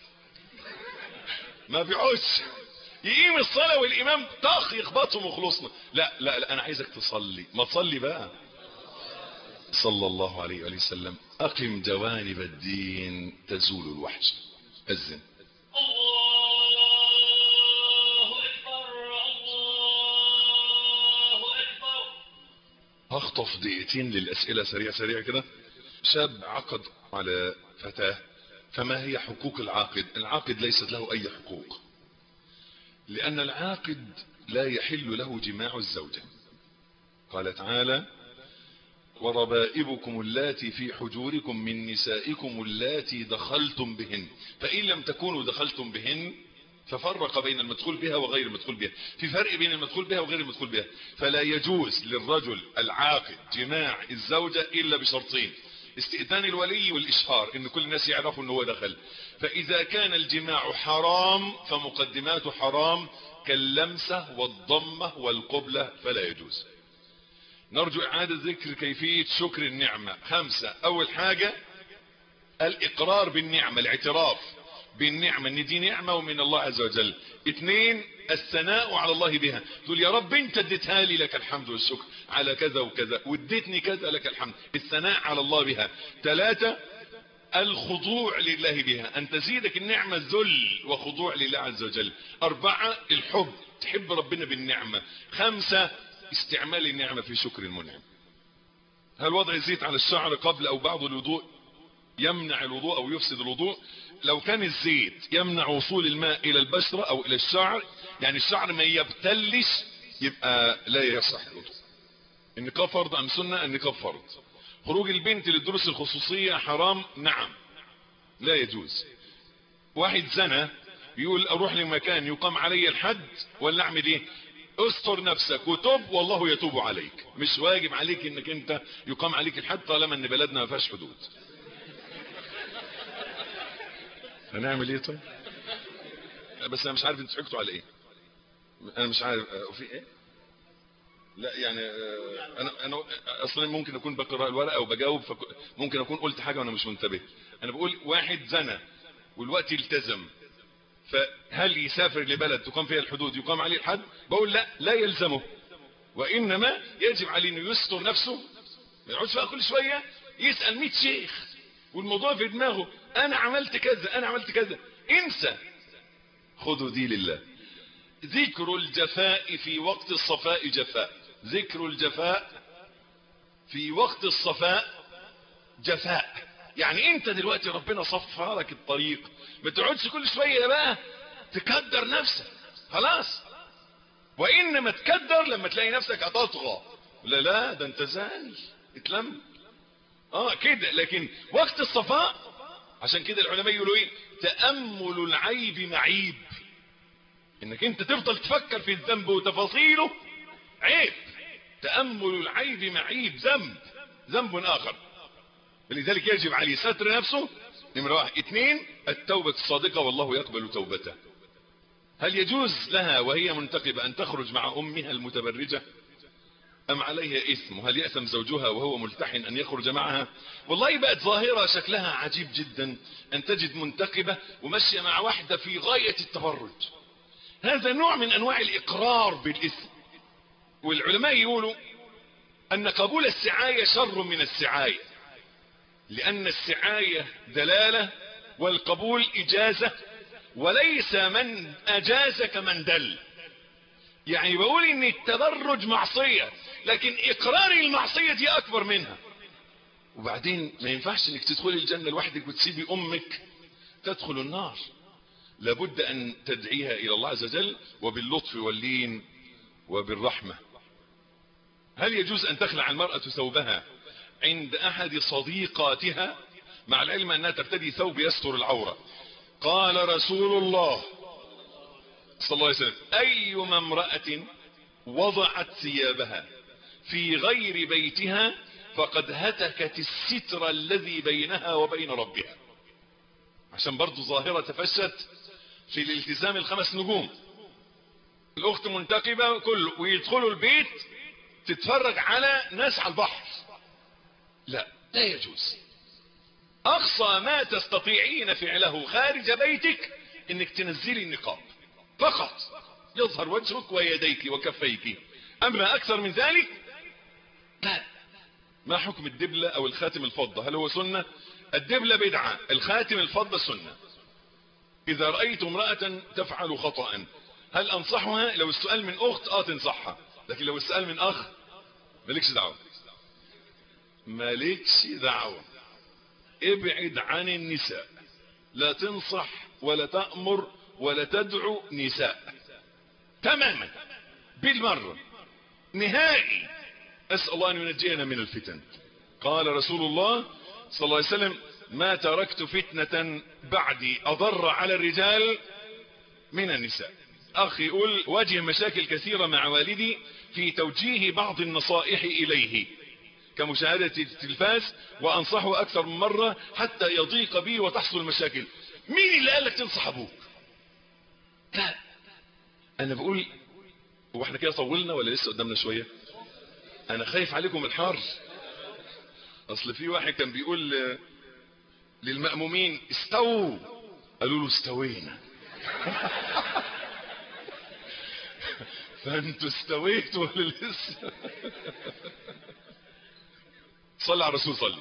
ما بيعوش يقيم الصلاة والإمام طخ يخبطهم وخلصنا لا لا لا أنا عايزك تصلي ما تصلي بقى صلى الله عليه وآله وسلم أقم جوانب الدين تزول الوحش أذن هخطف دقيقتين للأسئلة سريع سريع كده شاب عقد على فتاة فما هي حقوق العاقد العاقد ليست له أي حقوق لأن العاقد لا يحل له جماع الزوجة قال تعالى وربائبكم اللاتي في حجوركم من نسائكم اللاتي دخلتم بهن فإن لم تكونوا دخلتم بهن ففرق بين المدخول بها وغير المدخول بها في فرق بين المدخول بها وغير المدخول بها فلا يجوز للرجل العاقد جماع الزوجة إلا بشرطين استئذان الولي والإشهار إن كل الناس يعرفوا أنه هو دخل فإذا كان الجماع حرام فمقدماته حرام كاللمسة والضمة والقبلة فلا يجوز نرجو إعادة ذكر كيفية شكر النعمة خمسة أول حاجة الإقرار بالنعمة الاعتراف بالنعمة ان دي نعمة ومن الله عز وجل اثنين الثناء على الله بها تقول يا رب انت اديتها لي لك الحمد والشكر على كذا وكذا واديتني كذا لك الحمد الثناء على الله بها ثلاثة الخضوع لله بها ان تزيدك النعمة ذل وخضوع لله عز وجل اربعة الحب تحب ربنا بالنعمة خمسة استعمال النعمة في شكر المنعم هل وضع الزيت على الشعر قبل او بعد الوضوء يمنع الوضوء او يفسد الوضوء لو كان الزيت يمنع وصول الماء الى البشرة او الى الشعر يعني الشعر ما يبتلش يبقى لا يصح الوضوء النقاب فرض ام سنة النقاب فرض خروج البنت للدروس الخصوصية حرام نعم لا يجوز واحد زنى يقول اروح لمكان يقام علي الحد ولا اعمل ايه استر نفسك وتوب والله يتوب عليك مش واجب عليك انك انت يقام عليك الحد طالما ان بلدنا ما فيهاش حدود هنعمل ايه طيب بس انا مش عارف انتوا ضحكتوا على ايه انا مش عارف في ايه لا يعني انا انا اصلا ممكن اكون بقرا الورقه وبجاوب ممكن اكون قلت حاجه وانا مش منتبه انا بقول واحد زنى والوقت التزم فهل يسافر لبلد تقام فيها الحدود يقام عليه الحد بقول لا لا يلزمه وانما يجب عليه انه يستر نفسه ما يقعدش بقى كل شويه يسال 100 شيخ والموضوع في دماغه انا عملت كذا انا عملت كذا انسى خذوا دي لله ذكر الجفاء في وقت الصفاء جفاء ذكر الجفاء في وقت الصفاء جفاء يعني انت دلوقتي ربنا صفى لك الطريق ما تقعدش كل شويه بقى تكدر نفسك خلاص وانما تكدر لما تلاقي نفسك هتطغى لا لا ده انت زاني اتلم اه كده لكن وقت الصفاء عشان كده العلماء يقولوا ايه تأمل العيب معيب انك انت تفضل تفكر في الذنب وتفاصيله عيب تأمل العيب معيب ذنب ذنب اخر فلذلك يجب عليه ستر نفسه نمرة واحد اثنين التوبة الصادقة والله يقبل توبته هل يجوز لها وهي منتقبة ان تخرج مع امها المتبرجة ام عليها اثم وهل يأثم زوجها وهو ملتحن ان يخرج معها والله بقت ظاهرة شكلها عجيب جدا ان تجد منتقبة وماشية مع واحدة في غاية التبرج هذا نوع من انواع الاقرار بالاثم والعلماء يقولوا ان قبول السعاية شر من السعاية لان السعاية دلالة والقبول اجازة وليس من اجاز كمن دل يعني بقول ان التبرج معصية لكن اقرار المعصية دي اكبر منها وبعدين ما ينفعش انك تدخلي الجنة لوحدك وتسيبي امك تدخل النار لابد ان تدعيها الى الله عز وجل وباللطف واللين وبالرحمة هل يجوز ان تخلع المرأة ثوبها عند احد صديقاتها مع العلم انها ترتدي ثوب يستر العورة قال رسول الله صلى الله عليه وسلم ايما امرأة وضعت ثيابها في غير بيتها فقد هتكت الستر الذي بينها وبين ربها عشان برضو ظاهرة تفشت في الالتزام الخمس نجوم الاخت منتقبة كله ويدخلوا البيت تتفرج على ناس على البحر لا لا يجوز اقصى ما تستطيعين فعله خارج بيتك انك تنزلي النقاب فقط يظهر وجهك ويديك وكفيك اما اكثر من ذلك لا ما حكم الدبلة او الخاتم الفضة هل هو سنة الدبلة بدعة الخاتم الفضة سنة اذا رأيت امرأة تفعل خطأ هل انصحها لو السؤال من اخت اه تنصحها لكن لو السؤال من اخ مالكش دعوة مالكش دعوة ابعد عن النساء لا تنصح ولا تأمر ولا تدعو نساء تماما بالمرة نهائي أسأل الله أن ينجينا من الفتن قال رسول الله صلى الله عليه وسلم ما تركت فتنة بعدي أضر على الرجال من النساء أخ يقول واجه مشاكل كثيرة مع والدي في توجيه بعض النصائح إليه كمشاهدة التلفاز وأنصحه أكثر من مرة حتى يضيق بي وتحصل المشاكل مين اللي قال لك تنصح أبوك لا أنا بقول هو احنا كده طولنا ولا لسه قدامنا شوية أنا خايف عليكم الحر أصل في واحد كان بيقول للمأمومين استووا قالوا له استوينا فانتوا استويتوا ولا لسه صلى على الرسول صلي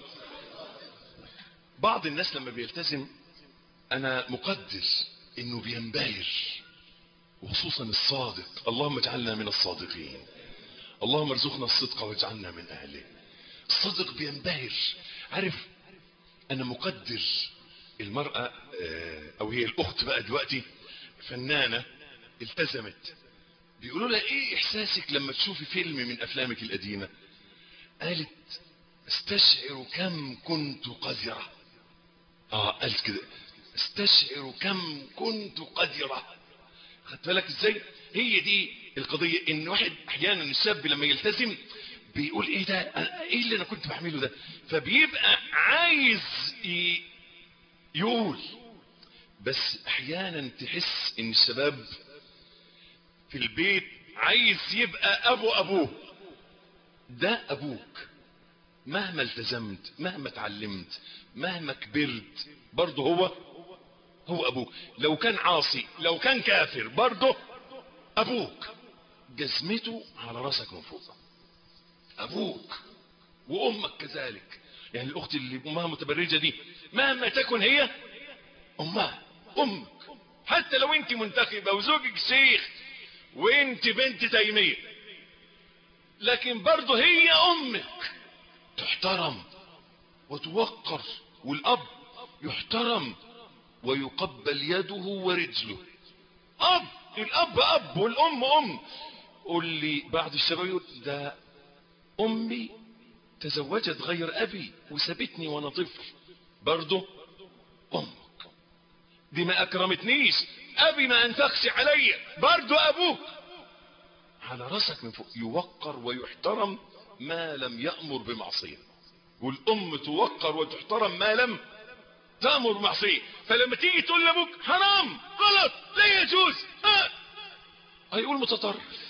بعض الناس لما بيلتزم انا مقدر انه بينبهر وخصوصا الصادق اللهم اجعلنا من الصادقين اللهم ارزقنا الصدق واجعلنا من اهله الصادق بينبهر عارف انا مقدر المرأة او هي الاخت بقى دلوقتي فنانة التزمت بيقولوا لها ايه احساسك لما تشوفي فيلم من افلامك القديمة قالت استشعر كم كنت قذرة اه قالت كده استشعر كم كنت قذرة خدت بالك ازاي هي دي القضية ان واحد احيانا الشاب لما يلتزم بيقول ايه ده ايه اللي انا كنت بعمله ده فبيبقى عايز يقول بس احيانا تحس ان الشباب في البيت عايز يبقى ابو ابوه ده ابوك مهما التزمت مهما اتعلمت مهما كبرت برضه هو هو ابوك لو كان عاصي لو كان كافر برضه ابوك جزمته على راسك من فوق ابوك وامك كذلك يعني الاخت اللي امها متبرجه دي مهما تكن هي امها امك حتى لو انت منتخبه وزوجك شيخ وانت بنت تيميه لكن برضه هي امك تحترم وتوقر والاب يحترم ويقبل يده ورجله اب الاب اب والام ام قول لي بعض الشباب يقول ده امي تزوجت غير ابي وسابتني وانا طفل برضه امك دي ما اكرمتنيش ابي ما انفقش عليا برضه ابوك على راسك من فوق يوقر ويحترم ما لم يأمر بمعصية والام توقر وتحترم ما لم تأمر بمعصية فلما تيجي تقول لابوك حرام غلط لا يجوز ها هيقول متطرف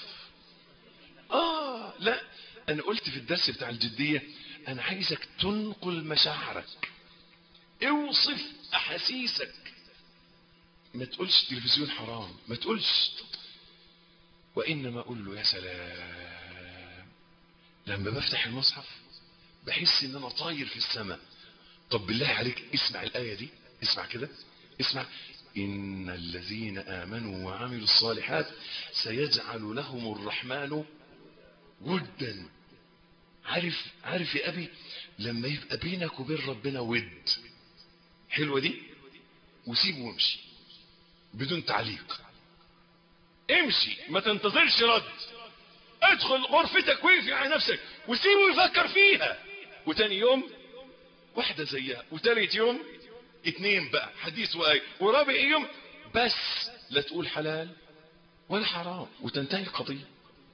اه لا انا قلت في الدرس بتاع الجدية انا عايزك تنقل مشاعرك اوصف احاسيسك ما تقولش التلفزيون حرام ما تقولش وانما اقول له يا سلام لما بفتح المصحف بحس ان انا طاير في السماء طب بالله عليك اسمع الايه دي اسمع كده اسمع ان الذين امنوا وعملوا الصالحات سيجعل لهم الرحمن ودا عارف عارف يا ابي لما يبقى بينك وبين ربنا ود حلوه دي وسيبه وامشي بدون تعليق امشي ما تنتظرش رد ادخل غرفتك وقفي على نفسك وسيبه يفكر فيها وتاني يوم واحدة زيها وتالت يوم اتنين بقى حديث وآية ورابع يوم بس لا تقول حلال ولا حرام وتنتهي القضية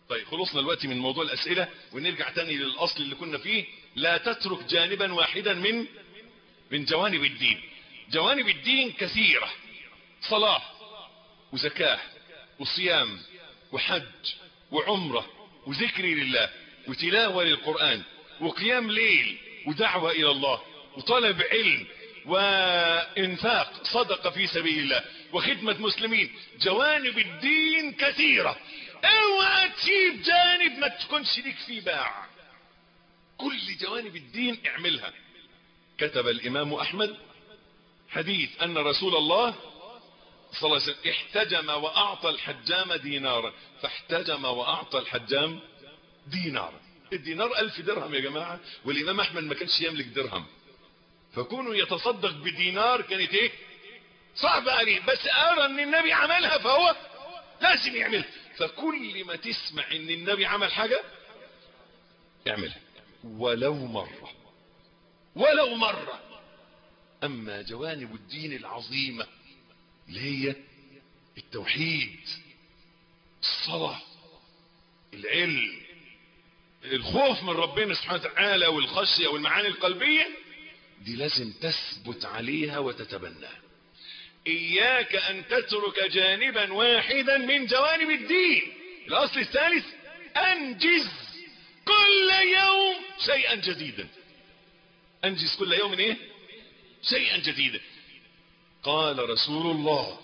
طيب خلصنا دلوقتي من موضوع الاسئله ونرجع تاني للاصل اللي كنا فيه لا تترك جانبا واحدا من من جوانب الدين جوانب الدين كثيره صلاه وزكاه وصيام وحج وعمره وذكر لله وتلاوه للقران وقيام ليل ودعوه الى الله وطلب علم وانفاق صدقه في سبيل الله وخدمه مسلمين جوانب الدين كثيره اوعى تسيب جانب ما تكونش ليك فيه باع كل جوانب الدين اعملها كتب الامام احمد حديث ان رسول الله صلى الله عليه وسلم احتجم واعطى الحجام دينارا فاحتجم واعطى الحجام دينارا الدينار الف درهم يا جماعة والامام احمد ما كانش يملك درهم فكونه يتصدق بدينار كانت ايه صعب عليه بس ارى ان النبي عملها فهو لازم يعملها فكل ما تسمع ان النبي عمل حاجة اعملها ولو مرة ولو مرة اما جوانب الدين العظيمة اللي هي التوحيد الصلاة العلم الخوف من ربنا سبحانه وتعالى والخشية والمعاني القلبية دي لازم تثبت عليها وتتبناها اياك ان تترك جانبا واحدا من جوانب الدين الاصل الثالث انجز كل يوم شيئا جديدا انجز كل يوم ايه شيئا جديدا قال رسول الله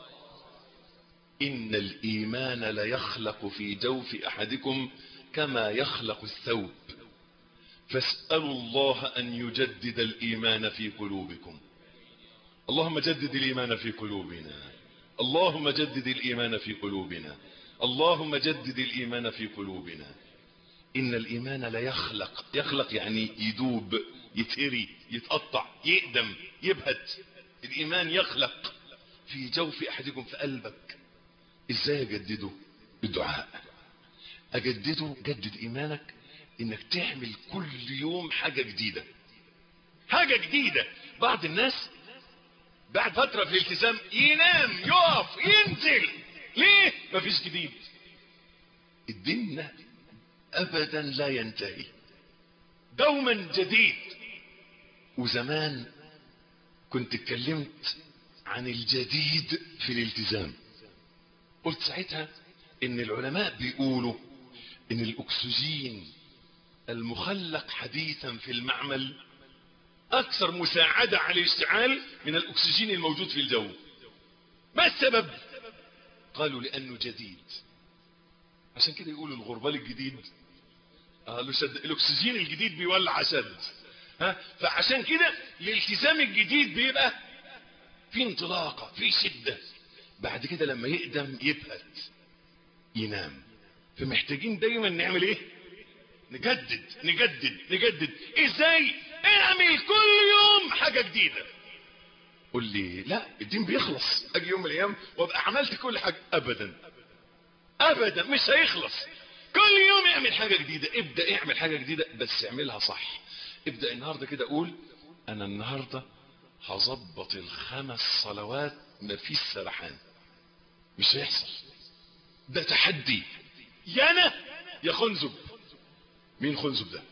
ان الايمان ليخلق في جوف احدكم كما يخلق الثوب فاسالوا الله ان يجدد الايمان في قلوبكم اللهم جدد الايمان في قلوبنا اللهم جدد الايمان في قلوبنا اللهم جدد الايمان في قلوبنا ان الايمان لا يخلق يخلق يعني يدوب يتهري يتقطع يقدم يبهت الايمان يخلق في جوف احدكم في قلبك ازاي اجدده بالدعاء اجدده جدد ايمانك انك تعمل كل يوم حاجة جديدة حاجة جديدة بعض الناس بعد فترة في الالتزام ينام يقف ينزل ليه مفيش جديد الدين ابدا لا ينتهي دوما جديد وزمان كنت اتكلمت عن الجديد في الالتزام قلت ساعتها ان العلماء بيقولوا ان الاكسجين المخلق حديثا في المعمل اكثر مساعدة على الاشتعال من الاكسجين الموجود في الجو ما السبب قالوا لانه جديد عشان كده يقولوا الغربال الجديد قالوا شد الاكسجين الجديد بيولع شد ها فعشان كده الالتزام الجديد بيبقى في انطلاقة في شدة بعد كده لما يقدم يبهت ينام فمحتاجين دايما نعمل ايه نجدد نجدد نجدد ازاي اعمل كل يوم حاجة جديدة قول لي لا الدين بيخلص اجي يوم من الايام وابقى عملت كل حاجة ابدا ابدا مش هيخلص كل يوم اعمل حاجة جديدة ابدأ اعمل حاجة جديدة بس اعملها صح ابدأ النهاردة كده قول انا النهاردة هظبط الخمس صلوات مفيش سرحان مش هيحصل ده تحدي يا انا يا خنزب مين خنزب ده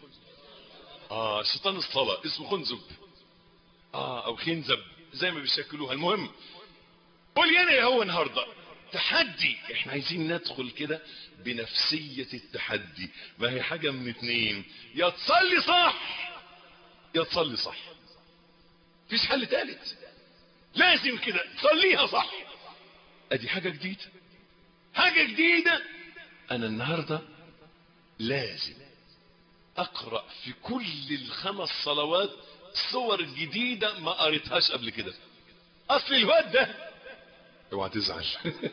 اه شيطان الصلاة اسمه خنزب اه او خنزب زي ما بيشكلوها المهم قول يا انا يا هو النهاردة تحدي احنا عايزين ندخل كده بنفسية التحدي ما هي حاجة من اتنين يا تصلي صح يا تصلي صح مفيش حل تالت لازم كده تصليها صح ادي حاجة جديدة حاجة جديدة انا النهاردة لازم اقرأ في كل الخمس صلوات صور جديدة ما قريتهاش قبل كده اصل الواد ده اوعى تزعل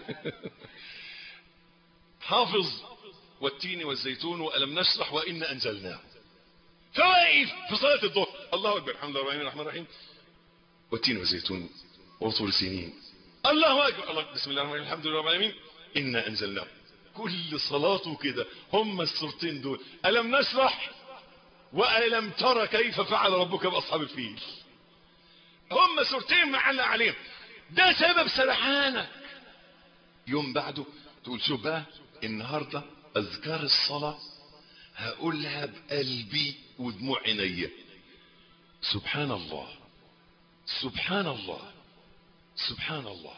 حافظ والتين والزيتون والم نشرح وان انزلناه فواقف في صلاة الظهر الله اكبر الحمد لله الرحمن الرحيم والتين والزيتون وطول سنين الله اكبر الله بسم الله الرحمن الرحيم الحمد لله رب العالمين انا انزلناه كل صلاته كده هم السورتين دول الم نشرح والم ترى كيف فعل ربك باصحاب الفيل هم سورتين معلق عليهم ده سبب سرحانك يوم بعده تقول شوف بقى النهارده اذكار الصلاة هقولها بقلبي ودموع عينيا سبحان الله سبحان الله سبحان الله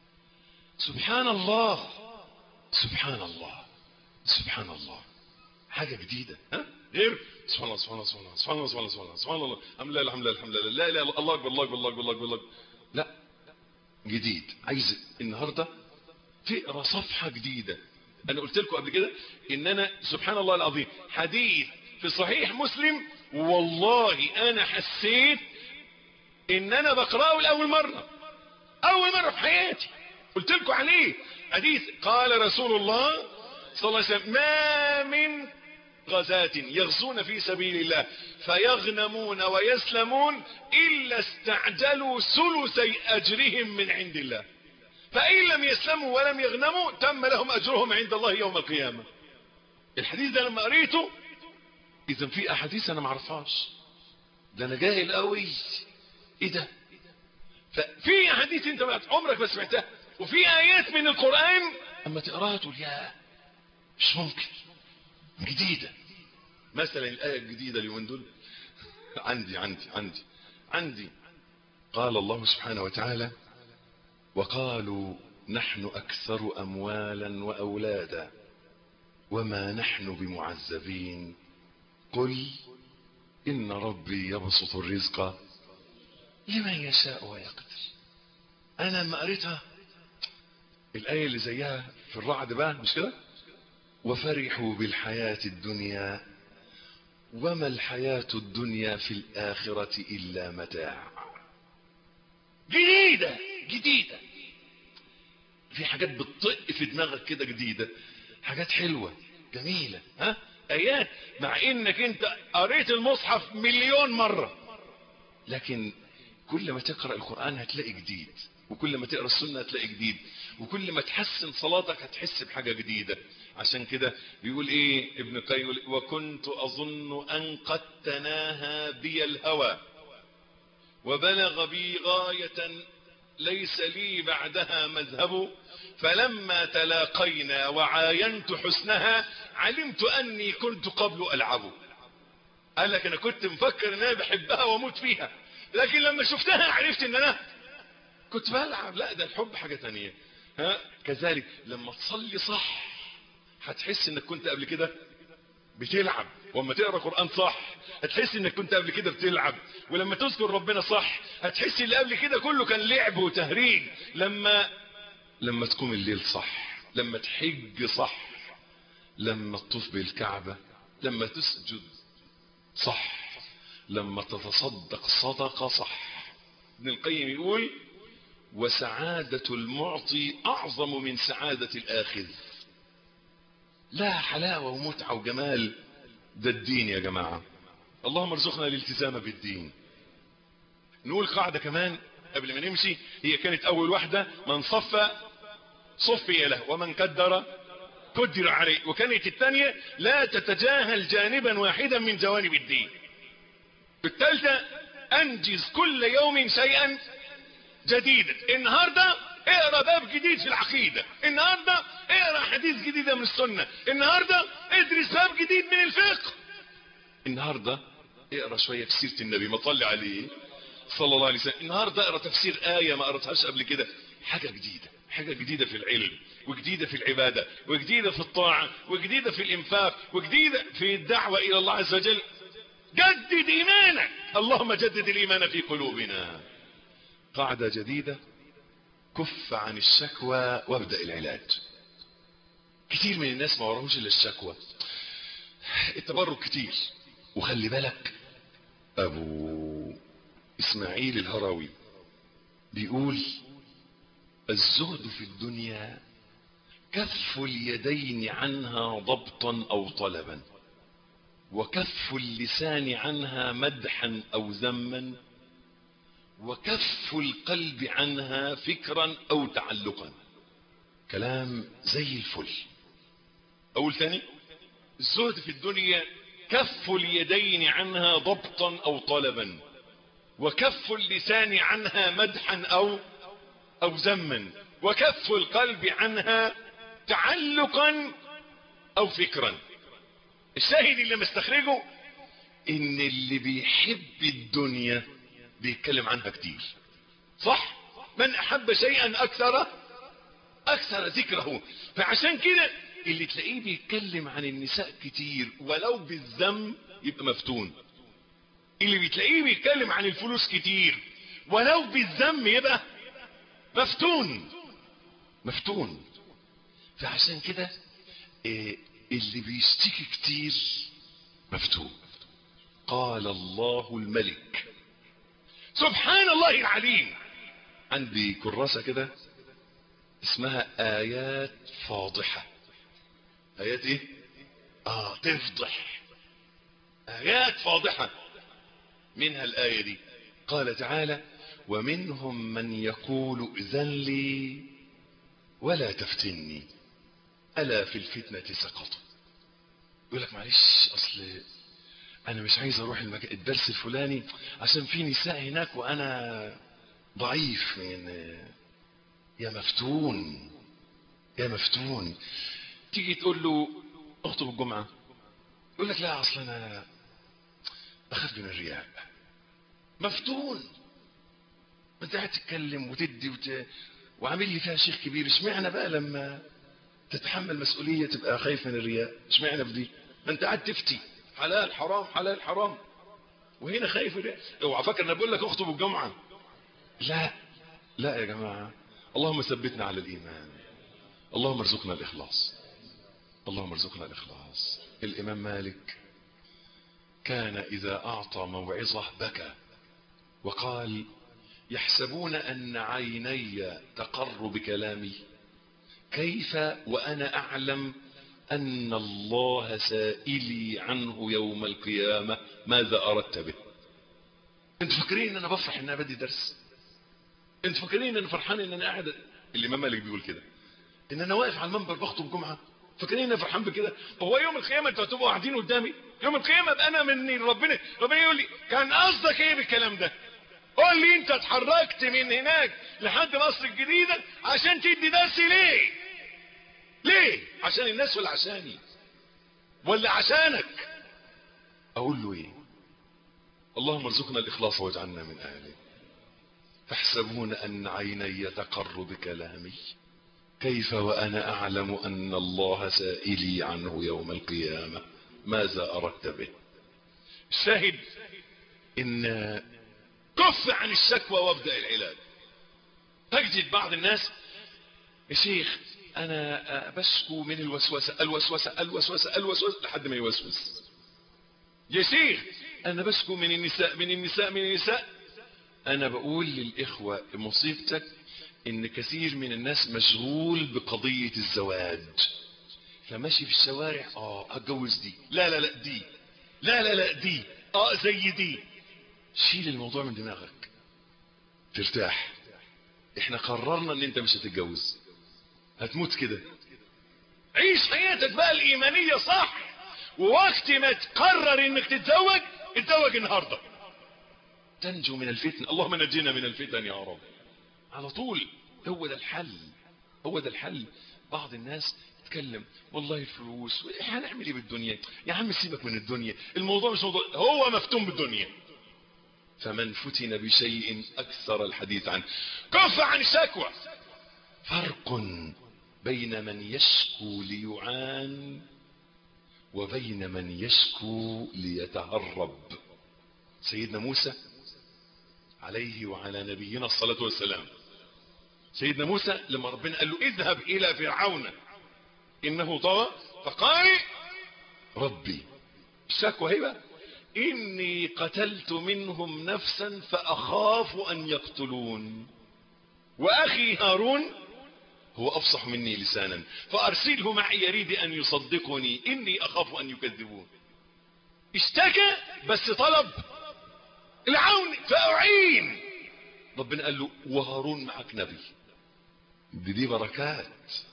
سبحان الله سبحان الله سبحان الله حاجة جديدة ها غير سبحان الله سبحان الله سبحان الله سبحان الله سبحان الله سبحان الله سبحان الله الحمد لله الحمد لله الحمد لله لا اله الا الله اكبر الله اكبر الله اكبر الله اكبر الله أكبر. لا جديد عايز النهارده تقرا صفحه جديده انا قلت لكم قبل كده ان انا سبحان الله العظيم حديث في صحيح مسلم والله انا حسيت ان انا بقراه لاول مره اول مره في حياتي قلت لكم عليه حديث قال رسول الله صلى الله عليه وسلم ما من غزاة يغزون في سبيل الله فيغنمون ويسلمون إلا استعجلوا ثلثي أجرهم من عند الله فإن لم يسلموا ولم يغنموا تم لهم أجرهم عند الله يوم القيامة الحديث ده لما قريته إذا في أحاديث أنا معرفهاش ده أنا جاهل قوي إيه ده ففي أحاديث أنت ما عمرك ما سمعتها وفي آيات من القرآن أما تقراها تقول يا مش ممكن جديدة مثلا الآية الجديدة اليومين دول عندي عندي عندي عندي قال الله سبحانه وتعالى وقالوا نحن أكثر أموالا وأولادا وما نحن بمعذبين قل إن ربي يبسط الرزق لمن يشاء ويقدر أنا لما قريتها الآية اللي زيها في الرعد بقى مش كده وفرحوا بالحياة الدنيا وما الحياة الدنيا في الآخرة إلا متاع جديدة جديدة في حاجات بتطق في دماغك كده جديدة حاجات حلوة جميلة ها آيات مع إنك أنت قريت المصحف مليون مرة لكن كل ما تقرأ القرآن هتلاقي جديد وكل ما تقرأ السنة هتلاقي جديد وكل ما تحسن صلاتك هتحس بحاجة جديدة عشان كده بيقول ايه ابن قيم وكنت اظن ان قد تناهى بي الهوى وبلغ بي غاية ليس لي بعدها مذهب فلما تلاقينا وعاينت حسنها علمت اني كنت قبل العب قال لك انا كنت مفكر ان انا بحبها واموت فيها لكن لما شفتها عرفت ان انا كنت بلعب لا ده الحب حاجة تانية ها كذلك لما تصلي صح هتحس انك كنت قبل كده بتلعب واما تقرا قران صح هتحس انك كنت قبل كده بتلعب ولما تذكر ربنا صح هتحس اللي قبل كده كله كان لعب وتهريج لما لما تقوم الليل صح لما تحج صح لما تطوف بالكعبه لما تسجد صح لما تتصدق صدقه صح ابن القيم يقول وسعاده المعطي اعظم من سعاده الاخذ لا حلاوة ومتعة وجمال ده الدين يا جماعة اللهم ارزقنا الالتزام بالدين نقول قاعدة كمان قبل ما نمشي هي كانت أول واحدة من صفى صفي له ومن قدر قدر عليه وكانت الثانية لا تتجاهل جانبا واحدا من جوانب الدين الثالثة أنجز كل يوم شيئا جديدا النهارده اقرا باب جديد في العقيدة النهاردة اقرا حديث جديدة من السنة النهاردة ادرس باب جديد من الفقه النهاردة اقرا شوية في سيرة النبي ما طلع عليه صلى الله عليه وسلم النهاردة اقرا تفسير آية ما قرأتهاش قبل كده حاجة جديدة حاجة جديدة في العلم وجديدة في العبادة وجديدة في الطاعة وجديدة في الإنفاق وجديدة في الدعوة إلى الله عز وجل جدد إيمانك اللهم جدد الإيمان في قلوبنا قاعدة جديدة كف عن الشكوى وابدأ العلاج كتير من الناس ما وراهوش الا الشكوى التبرك كتير وخلي بالك ابو اسماعيل الهراوي بيقول الزهد في الدنيا كف اليدين عنها ضبطا او طلبا وكف اللسان عنها مدحا او ذما وكف القلب عنها فكرا او تعلقا كلام زي الفل اقول ثاني الزهد في الدنيا كف اليدين عنها ضبطا او طلبا وكف اللسان عنها مدحا او او ذما وكف القلب عنها تعلقا او فكرا الشاهد اللي مستخرجه ان اللي بيحب الدنيا بيتكلم عنها كتير صح من احب شيئا اكثر اكثر ذكره فعشان كده اللي تلاقيه بيتكلم عن النساء كتير ولو بالذم يبقى مفتون اللي بتلاقيه بيتكلم عن الفلوس كتير ولو بالذم يبقى مفتون مفتون فعشان كده إيه اللي بيشتكي كتير مفتون قال الله الملك سبحان الله العليم عندي كراسة كده اسمها آيات فاضحة آيات ايه اه تفضح آيات فاضحة منها الآية دي قال تعالى ومنهم من يقول ائذن لي ولا تفتني ألا في الفتنة سقطوا يقول لك معلش أصل أنا مش عايز أروح المك... الدرس الفلاني عشان في نساء هناك وأنا ضعيف من يا مفتون يا مفتون تيجي تقول له اخطب الجمعة يقول لك لا أصل أنا بخاف من الرياء مفتون ما انت قاعد تتكلم وتدي وت... وعامل لي فيها شيخ كبير اشمعنى بقى لما تتحمل مسؤوليه تبقى خايف من الرياء اشمعنى في دي ما انت قاعد تفتي حلال حرام حلال حرام وهنا خايف الرياء اوعى فاكر انا بقول لك اخطب الجمعه لا لا يا جماعه اللهم ثبتنا على الايمان اللهم ارزقنا الاخلاص اللهم ارزقنا الاخلاص الامام مالك كان اذا اعطى موعظه بكى وقال يحسبون أن عيني تقر بكلامي كيف وأنا أعلم أن الله سائلي عنه يوم القيامة ماذا أردت به انت فاكرين ان انا بفرح ان انا بدي درس انت فاكرين ان انا فرحان ان انا قاعد الامام مالك بيقول كده ان انا واقف على المنبر بخطب جمعه فاكرين ان انا فرحان بكده هو يوم القيامه انتوا هتبقوا قاعدين قدامي يوم القيامه ابقى انا من ربنا ربنا يقول لي كان قصدك ايه بالكلام ده قول لي انت اتحركت من هناك لحد مصر الجديدة عشان تدي درس ليه ليه عشان الناس ولا عشاني ولا عشانك اقول له ايه اللهم ارزقنا الاخلاص واجعلنا من اهله تحسبون ان عيني تقر بكلامي كيف وانا اعلم ان الله سائلي عنه يوم القيامة ماذا اردت به الشاهد ان كف عن الشكوى وابدأ العلاج تجد بعض الناس يا شيخ انا بشكو من الوسوسة الوسوسة الوسوسة الوسوسة لحد ما يوسوس يا شيخ انا بشكو من النساء من النساء من النساء انا بقول للاخوة مصيبتك ان كثير من الناس مشغول بقضية الزواج فماشي في الشوارع اه اتجوز دي لا لا لا دي لا لا لا دي اه زي دي شيل الموضوع من دماغك ترتاح احنا قررنا ان انت مش هتتجوز هتموت كده عيش حياتك بقى الايمانية صح ووقت ما تقرر انك تتزوج اتزوج النهاردة تنجو من الفتن اللهم نجينا من الفتن يا رب على طول هو ده الحل هو ده الحل بعض الناس تتكلم والله الفلوس هنعمل ايه بالدنيا يا عم سيبك من الدنيا الموضوع مش موضوع هو مفتون بالدنيا فمن فتن بشيء أكثر الحديث عنه كف عن الشكوى فرق بين من يشكو ليعان وبين من يشكو ليتهرب سيدنا موسى عليه وعلى نبينا الصلاة والسلام سيدنا موسى لما ربنا قال له اذهب إلى فرعون إنه طغى فقال ربي الشكوى هي بقى إني قتلت منهم نفسا فأخاف أن يقتلون وأخي هارون هو أفصح مني لسانا فأرسله معي يريد أن يصدقني إني أخاف أن يكذبون اشتكى بس طلب العون فأعين ربنا قال له وهارون معك نبي دي, دي بركات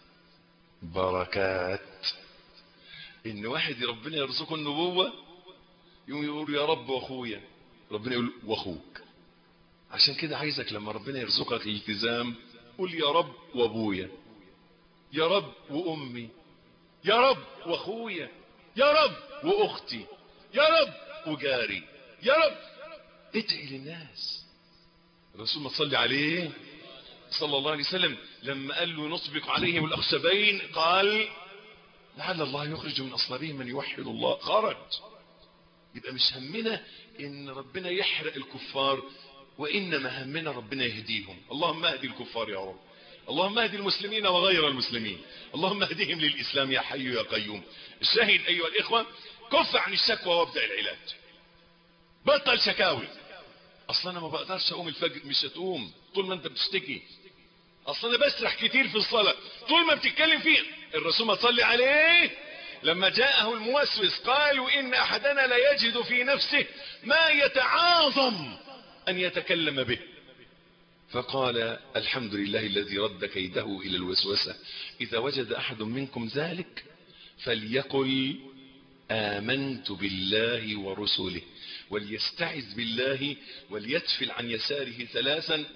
بركات ان واحد ربنا يرزقه النبوه يقوم يقول يا رب واخويا ربنا يقول واخوك عشان كده عايزك لما ربنا يرزقك الالتزام قول يا رب وابويا يا رب وامي يا رب واخويا يا رب واختي يا رب وجاري يا رب ادعي للناس الرسول ما تصلي عليه صلى الله عليه وسلم لما قال له نطبق عليهم الاخشبين قال لعل الله يخرج من اصلابهم من يوحد الله خرج يبقى مش همنا ان ربنا يحرق الكفار وانما همنا ربنا يهديهم اللهم اهدي الكفار يا رب اللهم اهدي المسلمين وغير المسلمين اللهم اهدهم للاسلام يا حي يا قيوم الشاهد ايها الاخوه كف عن الشكوى وابدا العلاج بطل شكاوي اصلا انا ما بقدرش اقوم الفجر مش هتقوم طول ما انت بتشتكي اصلا انا بسرح كتير في الصلاه طول ما بتتكلم فيه الرسول ما تصلي عليه لما جاءه الموسوس قالوا ان احدنا لا يجد في نفسه ما يتعاظم ان يتكلم به فقال الحمد لله الذي رد كيده الى الوسوسه اذا وجد احد منكم ذلك فليقل امنت بالله ورسله وليستعذ بالله وليتفل عن يساره ثلاثا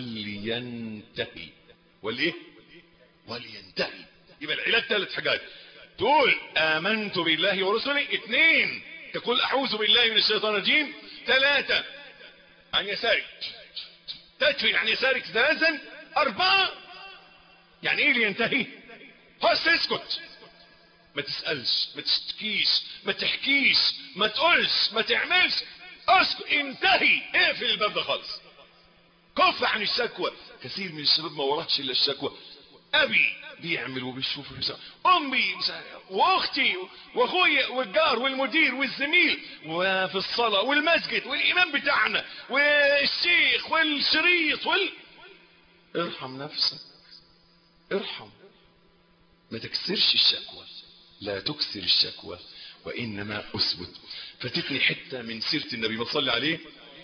ولينتهي وليه ولينتهي يبقى العلاج ثلاث حاجات تقول امنت بالله ورسله اثنين تقول اعوذ بالله من الشيطان الرجيم ثلاثة عن يسارك تدفل عن يسارك ثلاثا اربعة يعني ايه لينتهي بس اسكت ما تسألش ما تشتكيش ما تحكيش ما تقولش ما تعملش اسكت انتهي اقفل الباب ده خالص كف عن الشكوى كثير من الشباب ما وراهش الا الشكوى ابي بيعمل وبيشوف وبيسوي امي واختي واخويا والجار والمدير والزميل وفي الصلاه والمسجد والامام بتاعنا والشيخ والشريط وال ارحم نفسك ارحم ما تكسرش الشكوى لا تكسر الشكوى وانما اثبت فتتني حته من سيره النبي ما تصلي عليه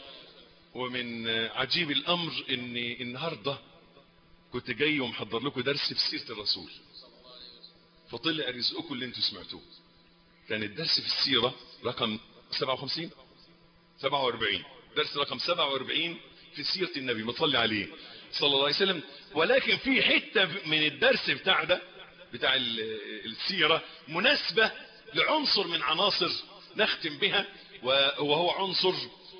ومن عجيب الامر اني النهارده كنت جاي ومحضر لكم درس في سيره الرسول فطلع رزقكم اللي انتم سمعتوه كان الدرس في السيره رقم 57 47 درس رقم 47 في سيره النبي ما تصلي عليه صلى الله عليه وسلم ولكن في حته من الدرس بتاع ده بتاع السيره مناسبه لعنصر من عناصر نختم بها وهو عنصر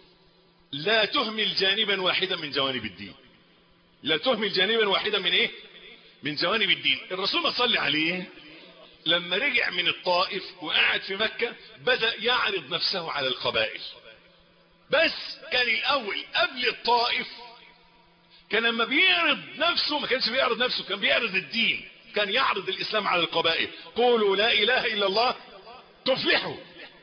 لا تهمل جانبا واحدا من جوانب الدين لا تهمل جانبا واحدا من ايه من جوانب الدين الرسول ما صلي عليه لما رجع من الطائف وقعد في مكة بدأ يعرض نفسه على القبائل بس كان الاول قبل الطائف كان لما بيعرض نفسه ما كانش بيعرض نفسه كان بيعرض الدين كان يعرض الاسلام على القبائل قولوا لا اله الا الله تفلحوا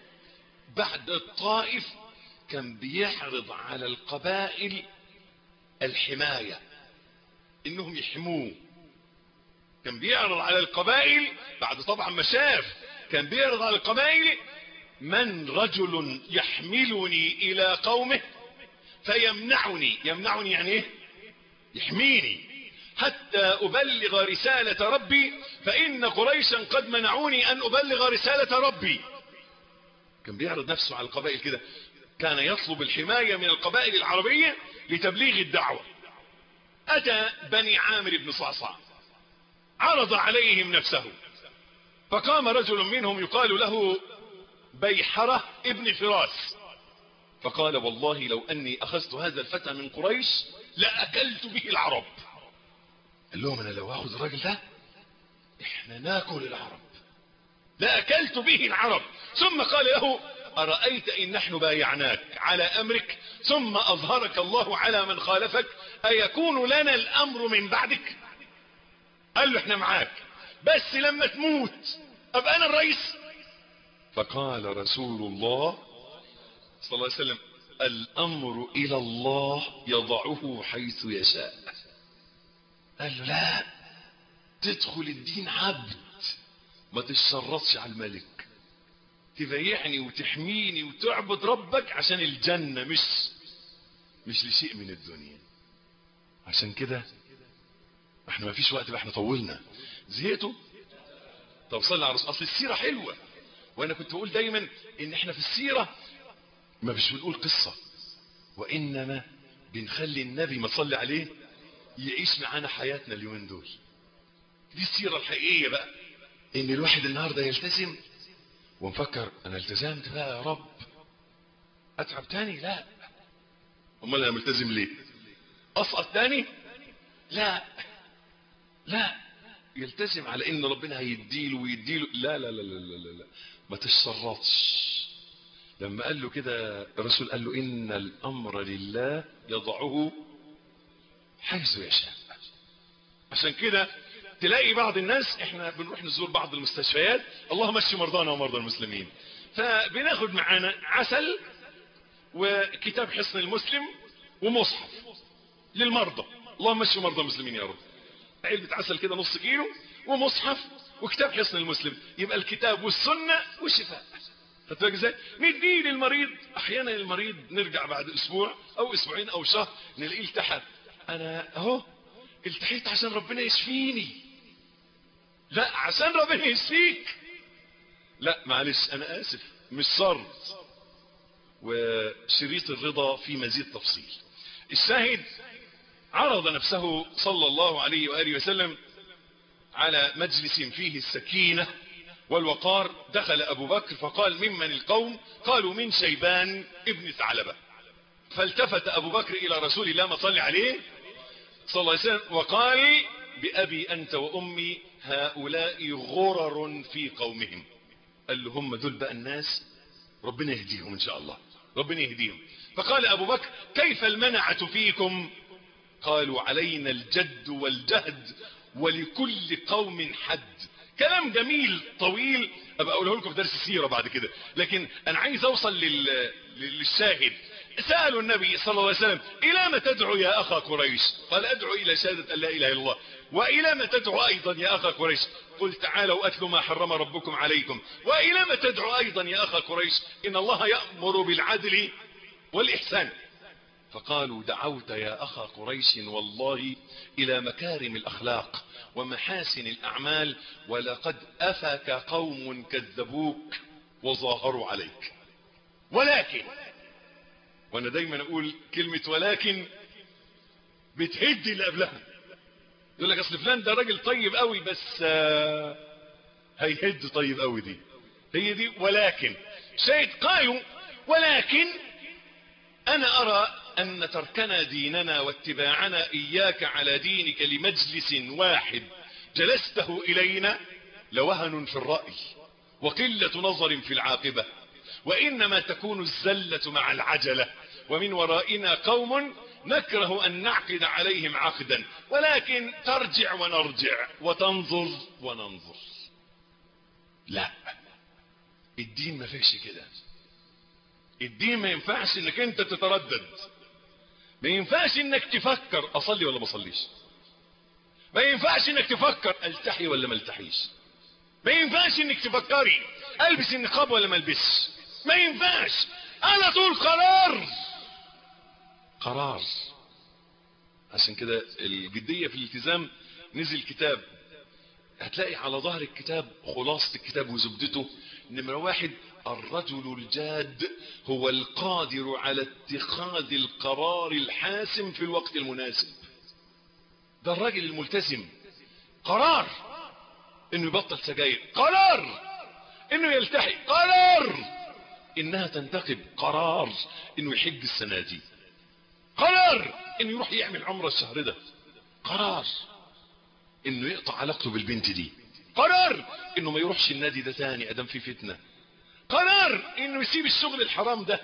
بعد الطائف كان بيعرض على القبائل الحماية انهم يحموه كان بيعرض على القبائل بعد طبعا ما شاف كان بيعرض على القبائل من رجل يحملني الى قومه فيمنعني يمنعني يعني ايه يحميني حتى ابلغ رسالة ربي فان قريشا قد منعوني ان ابلغ رسالة ربي كان بيعرض نفسه على القبائل كده كان يطلب الحماية من القبائل العربية لتبليغ الدعوة اتى بني عامر بن صعصع عرض عليهم نفسه فقام رجل منهم يقال له بيحرة ابن فراس فقال والله لو اني اخذت هذا الفتى من قريش لاكلت به العرب قال لهم انا لو اخذ الراجل ده احنا ناكل العرب لاكلت به العرب ثم قال له أرأيت إن نحن بايعناك على أمرك ثم أظهرك الله على من خالفك أيكون لنا الأمر من بعدك قال له احنا معاك بس لما تموت أبقى أنا الرئيس فقال رسول الله صلى الله عليه وسلم الأمر إلى الله يضعه حيث يشاء قال له لا تدخل الدين عبد ما تشرطش على الملك تبيعني وتحميني وتعبد ربك عشان الجنة مش مش لشيء من الدنيا عشان كده احنا ما فيش وقت بقى احنا طولنا زهقتوا طب صلي على رسول اصل السيرة حلوة وانا كنت بقول دايما ان احنا في السيرة ما مش بنقول قصة وانما بنخلي النبي ما صلي عليه يعيش معانا حياتنا اليومين دول دي السيرة الحقيقية بقى ان الواحد النهارده يلتزم ونفكر انا التزمت بقى يا رب اتعب تاني لا امال انا ملتزم ليه اسقط تاني لا لا يلتزم على ان ربنا هيديله ويديله لا لا لا لا لا, لا, لا. ما تشرطش لما قال له كده الرسول قال له ان الامر لله يضعه حيث يشاء عشان كده تلاقي بعض الناس احنا بنروح نزور بعض المستشفيات اللهم اشف مرضانا ومرضى المسلمين فبناخد معانا عسل وكتاب حصن المسلم ومصحف للمرضى اللهم اشف مرضى المسلمين يا رب علبة عسل كده نص كيلو ومصحف وكتاب حصن المسلم يبقى الكتاب والسنة والشفاء فتبقى ازاي نديه للمريض احيانا المريض نرجع بعد اسبوع او اسبوعين او شهر نلاقيه التحت انا اهو التحيت عشان ربنا يشفيني لا عشان ربنا يشفيك لا معلش انا اسف مش شرط وشريط الرضا في مزيد تفصيل الشاهد عرض نفسه صلى الله عليه وآله وسلم على مجلس فيه السكينة والوقار دخل أبو بكر فقال ممن القوم قالوا من شيبان ابن ثعلبة فالتفت أبو بكر إلى رسول الله ما صلى عليه صلى الله عليه وسلم وقال بأبي أنت وأمي هؤلاء غرر في قومهم قال له هم دول بقى الناس ربنا يهديهم إن شاء الله ربنا يهديهم فقال أبو بكر كيف المنعة فيكم قالوا علينا الجد والجهد ولكل قوم حد كلام جميل طويل ابقى اقوله لكم في درس السيره بعد كده لكن انا عايز اوصل لل... للشاهد سالوا النبي صلى الله عليه وسلم الى ما تدعو يا اخا قريش قال ادعو الى شهاده ان لا اله الا الله والى ما تدعو ايضا يا اخا قريش قل تعالوا اتلوا ما حرم ربكم عليكم والى ما تدعو ايضا يا اخا قريش ان الله يامر بالعدل والاحسان فقالوا دعوت يا أخا قريش والله إلى مكارم الأخلاق ومحاسن الأعمال ولقد أفك قوم كذبوك وظاهروا عليك ولكن وأنا دايما أقول كلمة ولكن بتهد اللي قبلها يقول لك أصل فلان ده راجل طيب قوي بس آه هيهد طيب قوي دي هي دي ولكن شاهد قالوا ولكن أنا أرى أن تركنا ديننا واتباعنا إياك على دينك لمجلس واحد جلسته إلينا لوهن في الرأي وقلة نظر في العاقبة وإنما تكون الزلة مع العجلة ومن ورائنا قوم نكره أن نعقد عليهم عقدا ولكن ترجع ونرجع وتنظر وننظر لا الدين ما فيش كده الدين ما ينفعش انك انت تتردد ما ينفعش انك تفكر اصلي ولا ما اصليش ما ينفعش انك تفكر التحي ولا ما التحيش ما ينفعش انك تفكري البس النقاب ولا ما البسش ما ينفعش انا طول قرار قرار عشان كده الجدية في الالتزام نزل كتاب هتلاقي على ظهر الكتاب خلاصة الكتاب وزبدته نمرة واحد الرجل الجاد هو القادر على اتخاذ القرار الحاسم في الوقت المناسب ده الراجل الملتزم قرار انه يبطل سجاير قرار انه يلتحي قرار انها تنتقب قرار انه يحج السنة دي قرار انه يروح يعمل عمرة الشهر ده قرار انه يقطع علاقته بالبنت دي قرار انه ما يروحش النادي ده تاني ادم في فتنه قرار انه يسيب الشغل الحرام ده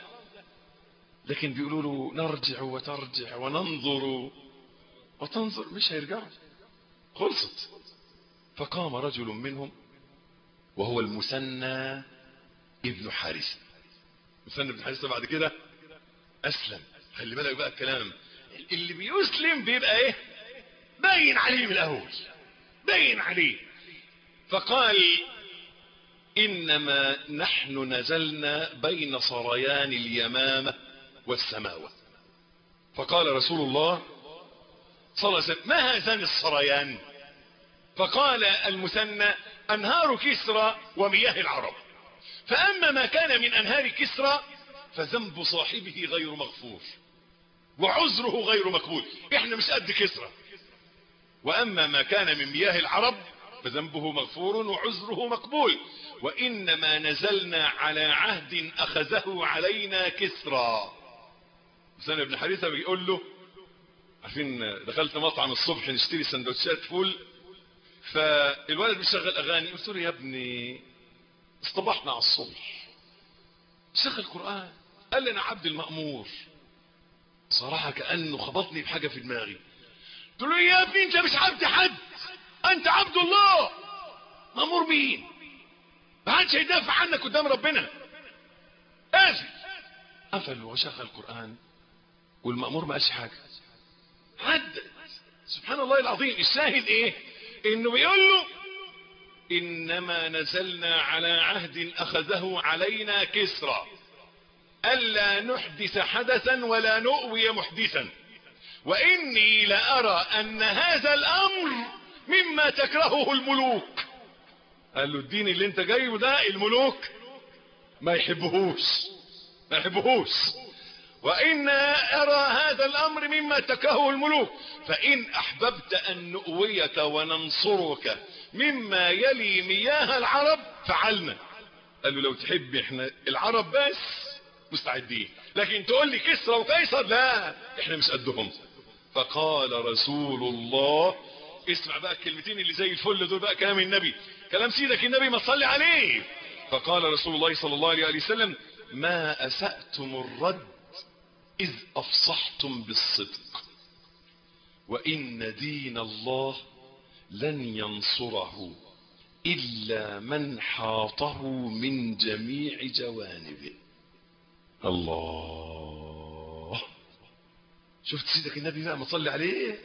لكن بيقولوا له نرجع وترجع وننظر وتنظر مش هيرجعوا خلصت فقام رجل منهم وهو المثنى ابن حارثة المثنى ابن حارثة بعد كده اسلم خلي بالك بقى الكلام اللي بيسلم بيبقى ايه باين عليه من الاول باين عليه فقال انما نحن نزلنا بين صريان اليمامة والسماوة فقال رسول الله صلى الله عليه وسلم ما هذان الصريان فقال المثنى انهار كسرى ومياه العرب فاما ما كان من انهار كسرى فذنب صاحبه غير مغفور وعذره غير مقبول احنا مش قد كسرى واما ما كان من مياه العرب فذنبه مغفور وعذره مقبول وإنما نزلنا على عهد أخذه علينا كسرى سنة ابن حارثة بيقول له عارفين دخلت مطعم الصبح نشتري سندوتشات فول فالولد بيشغل اغاني قلت له يا ابني اصطبحنا على الصبح شغل قران قال لي انا عبد المامور صراحه كانه خبطني بحاجه في دماغي قلت له يا ابني انت مش عبد حد انت عبد الله مامور مين ما حدش هيدافع عنك قدام ربنا قافل قفل وشغل قران والمامور ما قالش حاجه عد سبحان الله العظيم الشاهد ايه انه بيقول له انما نزلنا على عهد اخذه علينا كسرى الا نحدث حدثا ولا نؤوي محدثا واني لارى ان هذا الامر مما تكرهه الملوك قال له الدين اللي انت جايبه ده الملوك ما يحبهوش ما يحبهوش وإن أرى هذا الأمر مما تكرهه الملوك فإن أحببت أن نؤويك وننصرك مما يلي مياه العرب فعلنا قال له لو تحب احنا العرب بس مستعدين لكن تقول لي كسرى وقيصر لا احنا مش قدهم فقال رسول الله اسمع بقى الكلمتين اللي زي الفل دول بقى كلام النبي كلام سيدك النبي ما تصلي عليه فقال رسول الله صلى الله عليه وسلم ما أسأتم الرد إذ أفصحتم بالصدق وإن دين الله لن ينصره إلا من حاطه من جميع جوانبه الله شفت سيدك النبي بقى ما تصلي عليه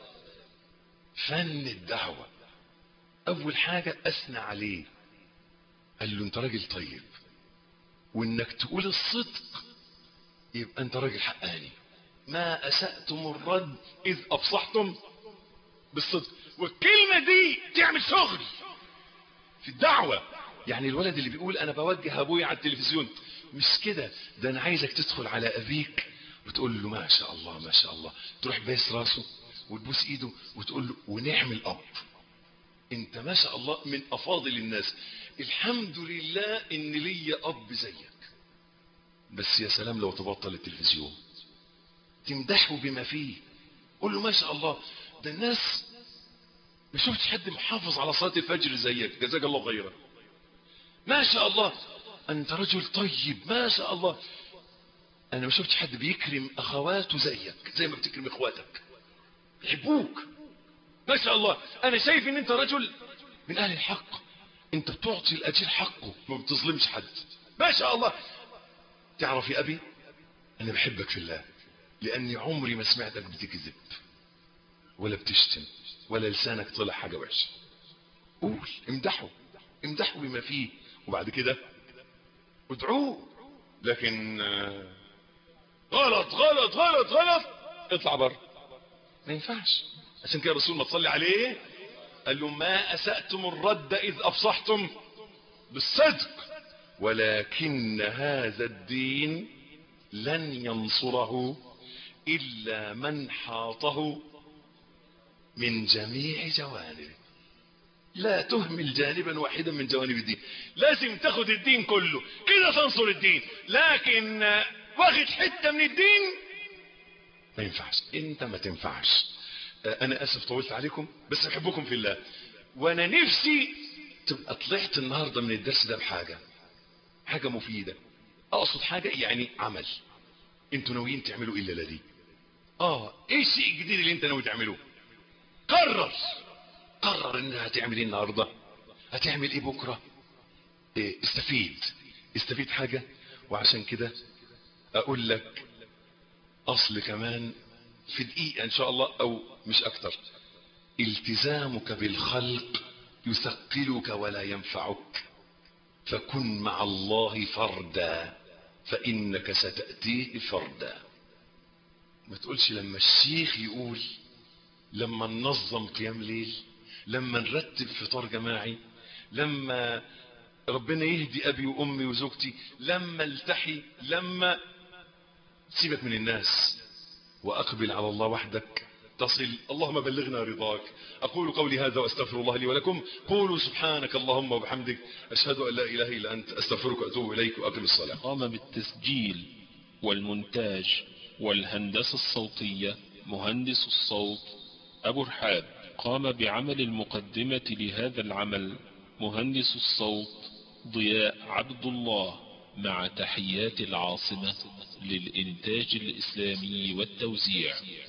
فن الدعوة أول حاجة أثنى عليه قال له أنت راجل طيب وإنك تقول الصدق يبقى أنت راجل حقاني ما أسأتم الرد إذ أفصحتم بالصدق والكلمة دي تعمل شغل في الدعوة يعني الولد اللي بيقول أنا بوجه أبويا على التلفزيون مش كده ده أنا عايزك تدخل على أبيك وتقول له ما شاء الله ما شاء الله تروح بايس راسه وتبوس ايده وتقول له ونعم الاب انت ما شاء الله من افاضل الناس الحمد لله ان لي اب زيك بس يا سلام لو تبطل التلفزيون تمدحه بما فيه قول له ما شاء الله ده الناس ما شفتش حد محافظ على صلاه الفجر زيك جزاك الله خيرا ما شاء الله انت رجل طيب ما شاء الله انا ما شفتش حد بيكرم اخواته زيك زي ما بتكرم اخواتك يحبوك ما شاء الله انا شايف ان انت رجل من اهل الحق انت بتعطي الاجير حقه ما بتظلمش حد ما شاء الله تعرف يا ابي انا بحبك في الله لاني عمري ما سمعتك بتكذب ولا بتشتم ولا لسانك طلع حاجه وحشه قول امدحه امدحه بما فيه وبعد كده ادعوه لكن غلط غلط غلط غلط اطلع بره ما ينفعش عشان كده الرسول ما تصلي عليه قال له ما اسأتم الرد اذ افصحتم بالصدق ولكن هذا الدين لن ينصره الا من حاطه من جميع جوانبه لا تهمل جانبا واحدا من جوانب الدين لازم تاخد الدين كله كده تنصر الدين لكن واخد حته من الدين ما ينفعش انت ما تنفعش انا اسف طولت عليكم بس بحبكم في الله وانا نفسي تبقى طلعت النهارده من الدرس ده بحاجه حاجه مفيده اقصد حاجه يعني عمل انتوا ناويين تعملوا الا الذي اه ايه الشيء الجديد اللي انت ناوي تعمله قرر قرر ان هتعمل ايه النهارده هتعمل ايه بكره إيه استفيد استفيد حاجه وعشان كده اقول لك اصل كمان في دقيقة ان شاء الله او مش اكتر التزامك بالخلق يثقلك ولا ينفعك فكن مع الله فردا فانك ستأتيه فردا ما تقولش لما الشيخ يقول لما ننظم قيام ليل لما نرتب فطار جماعي لما ربنا يهدي ابي وامي وزوجتي لما التحي لما سيبك من الناس واقبل على الله وحدك تصل اللهم بلغنا رضاك أقول قولي هذا وأستغفر الله لي ولكم قولوا سبحانك اللهم وبحمدك أشهد أن لا إله إلا أنت أستغفرك وأتوب إليك وأقم الصلاة قام بالتسجيل والمونتاج والهندسة الصوتية مهندس الصوت أبو رحاب قام بعمل المقدمة لهذا العمل مهندس الصوت ضياء عبد الله مع تحيات العاصمة للإنتاج الإسلامي والتوزيع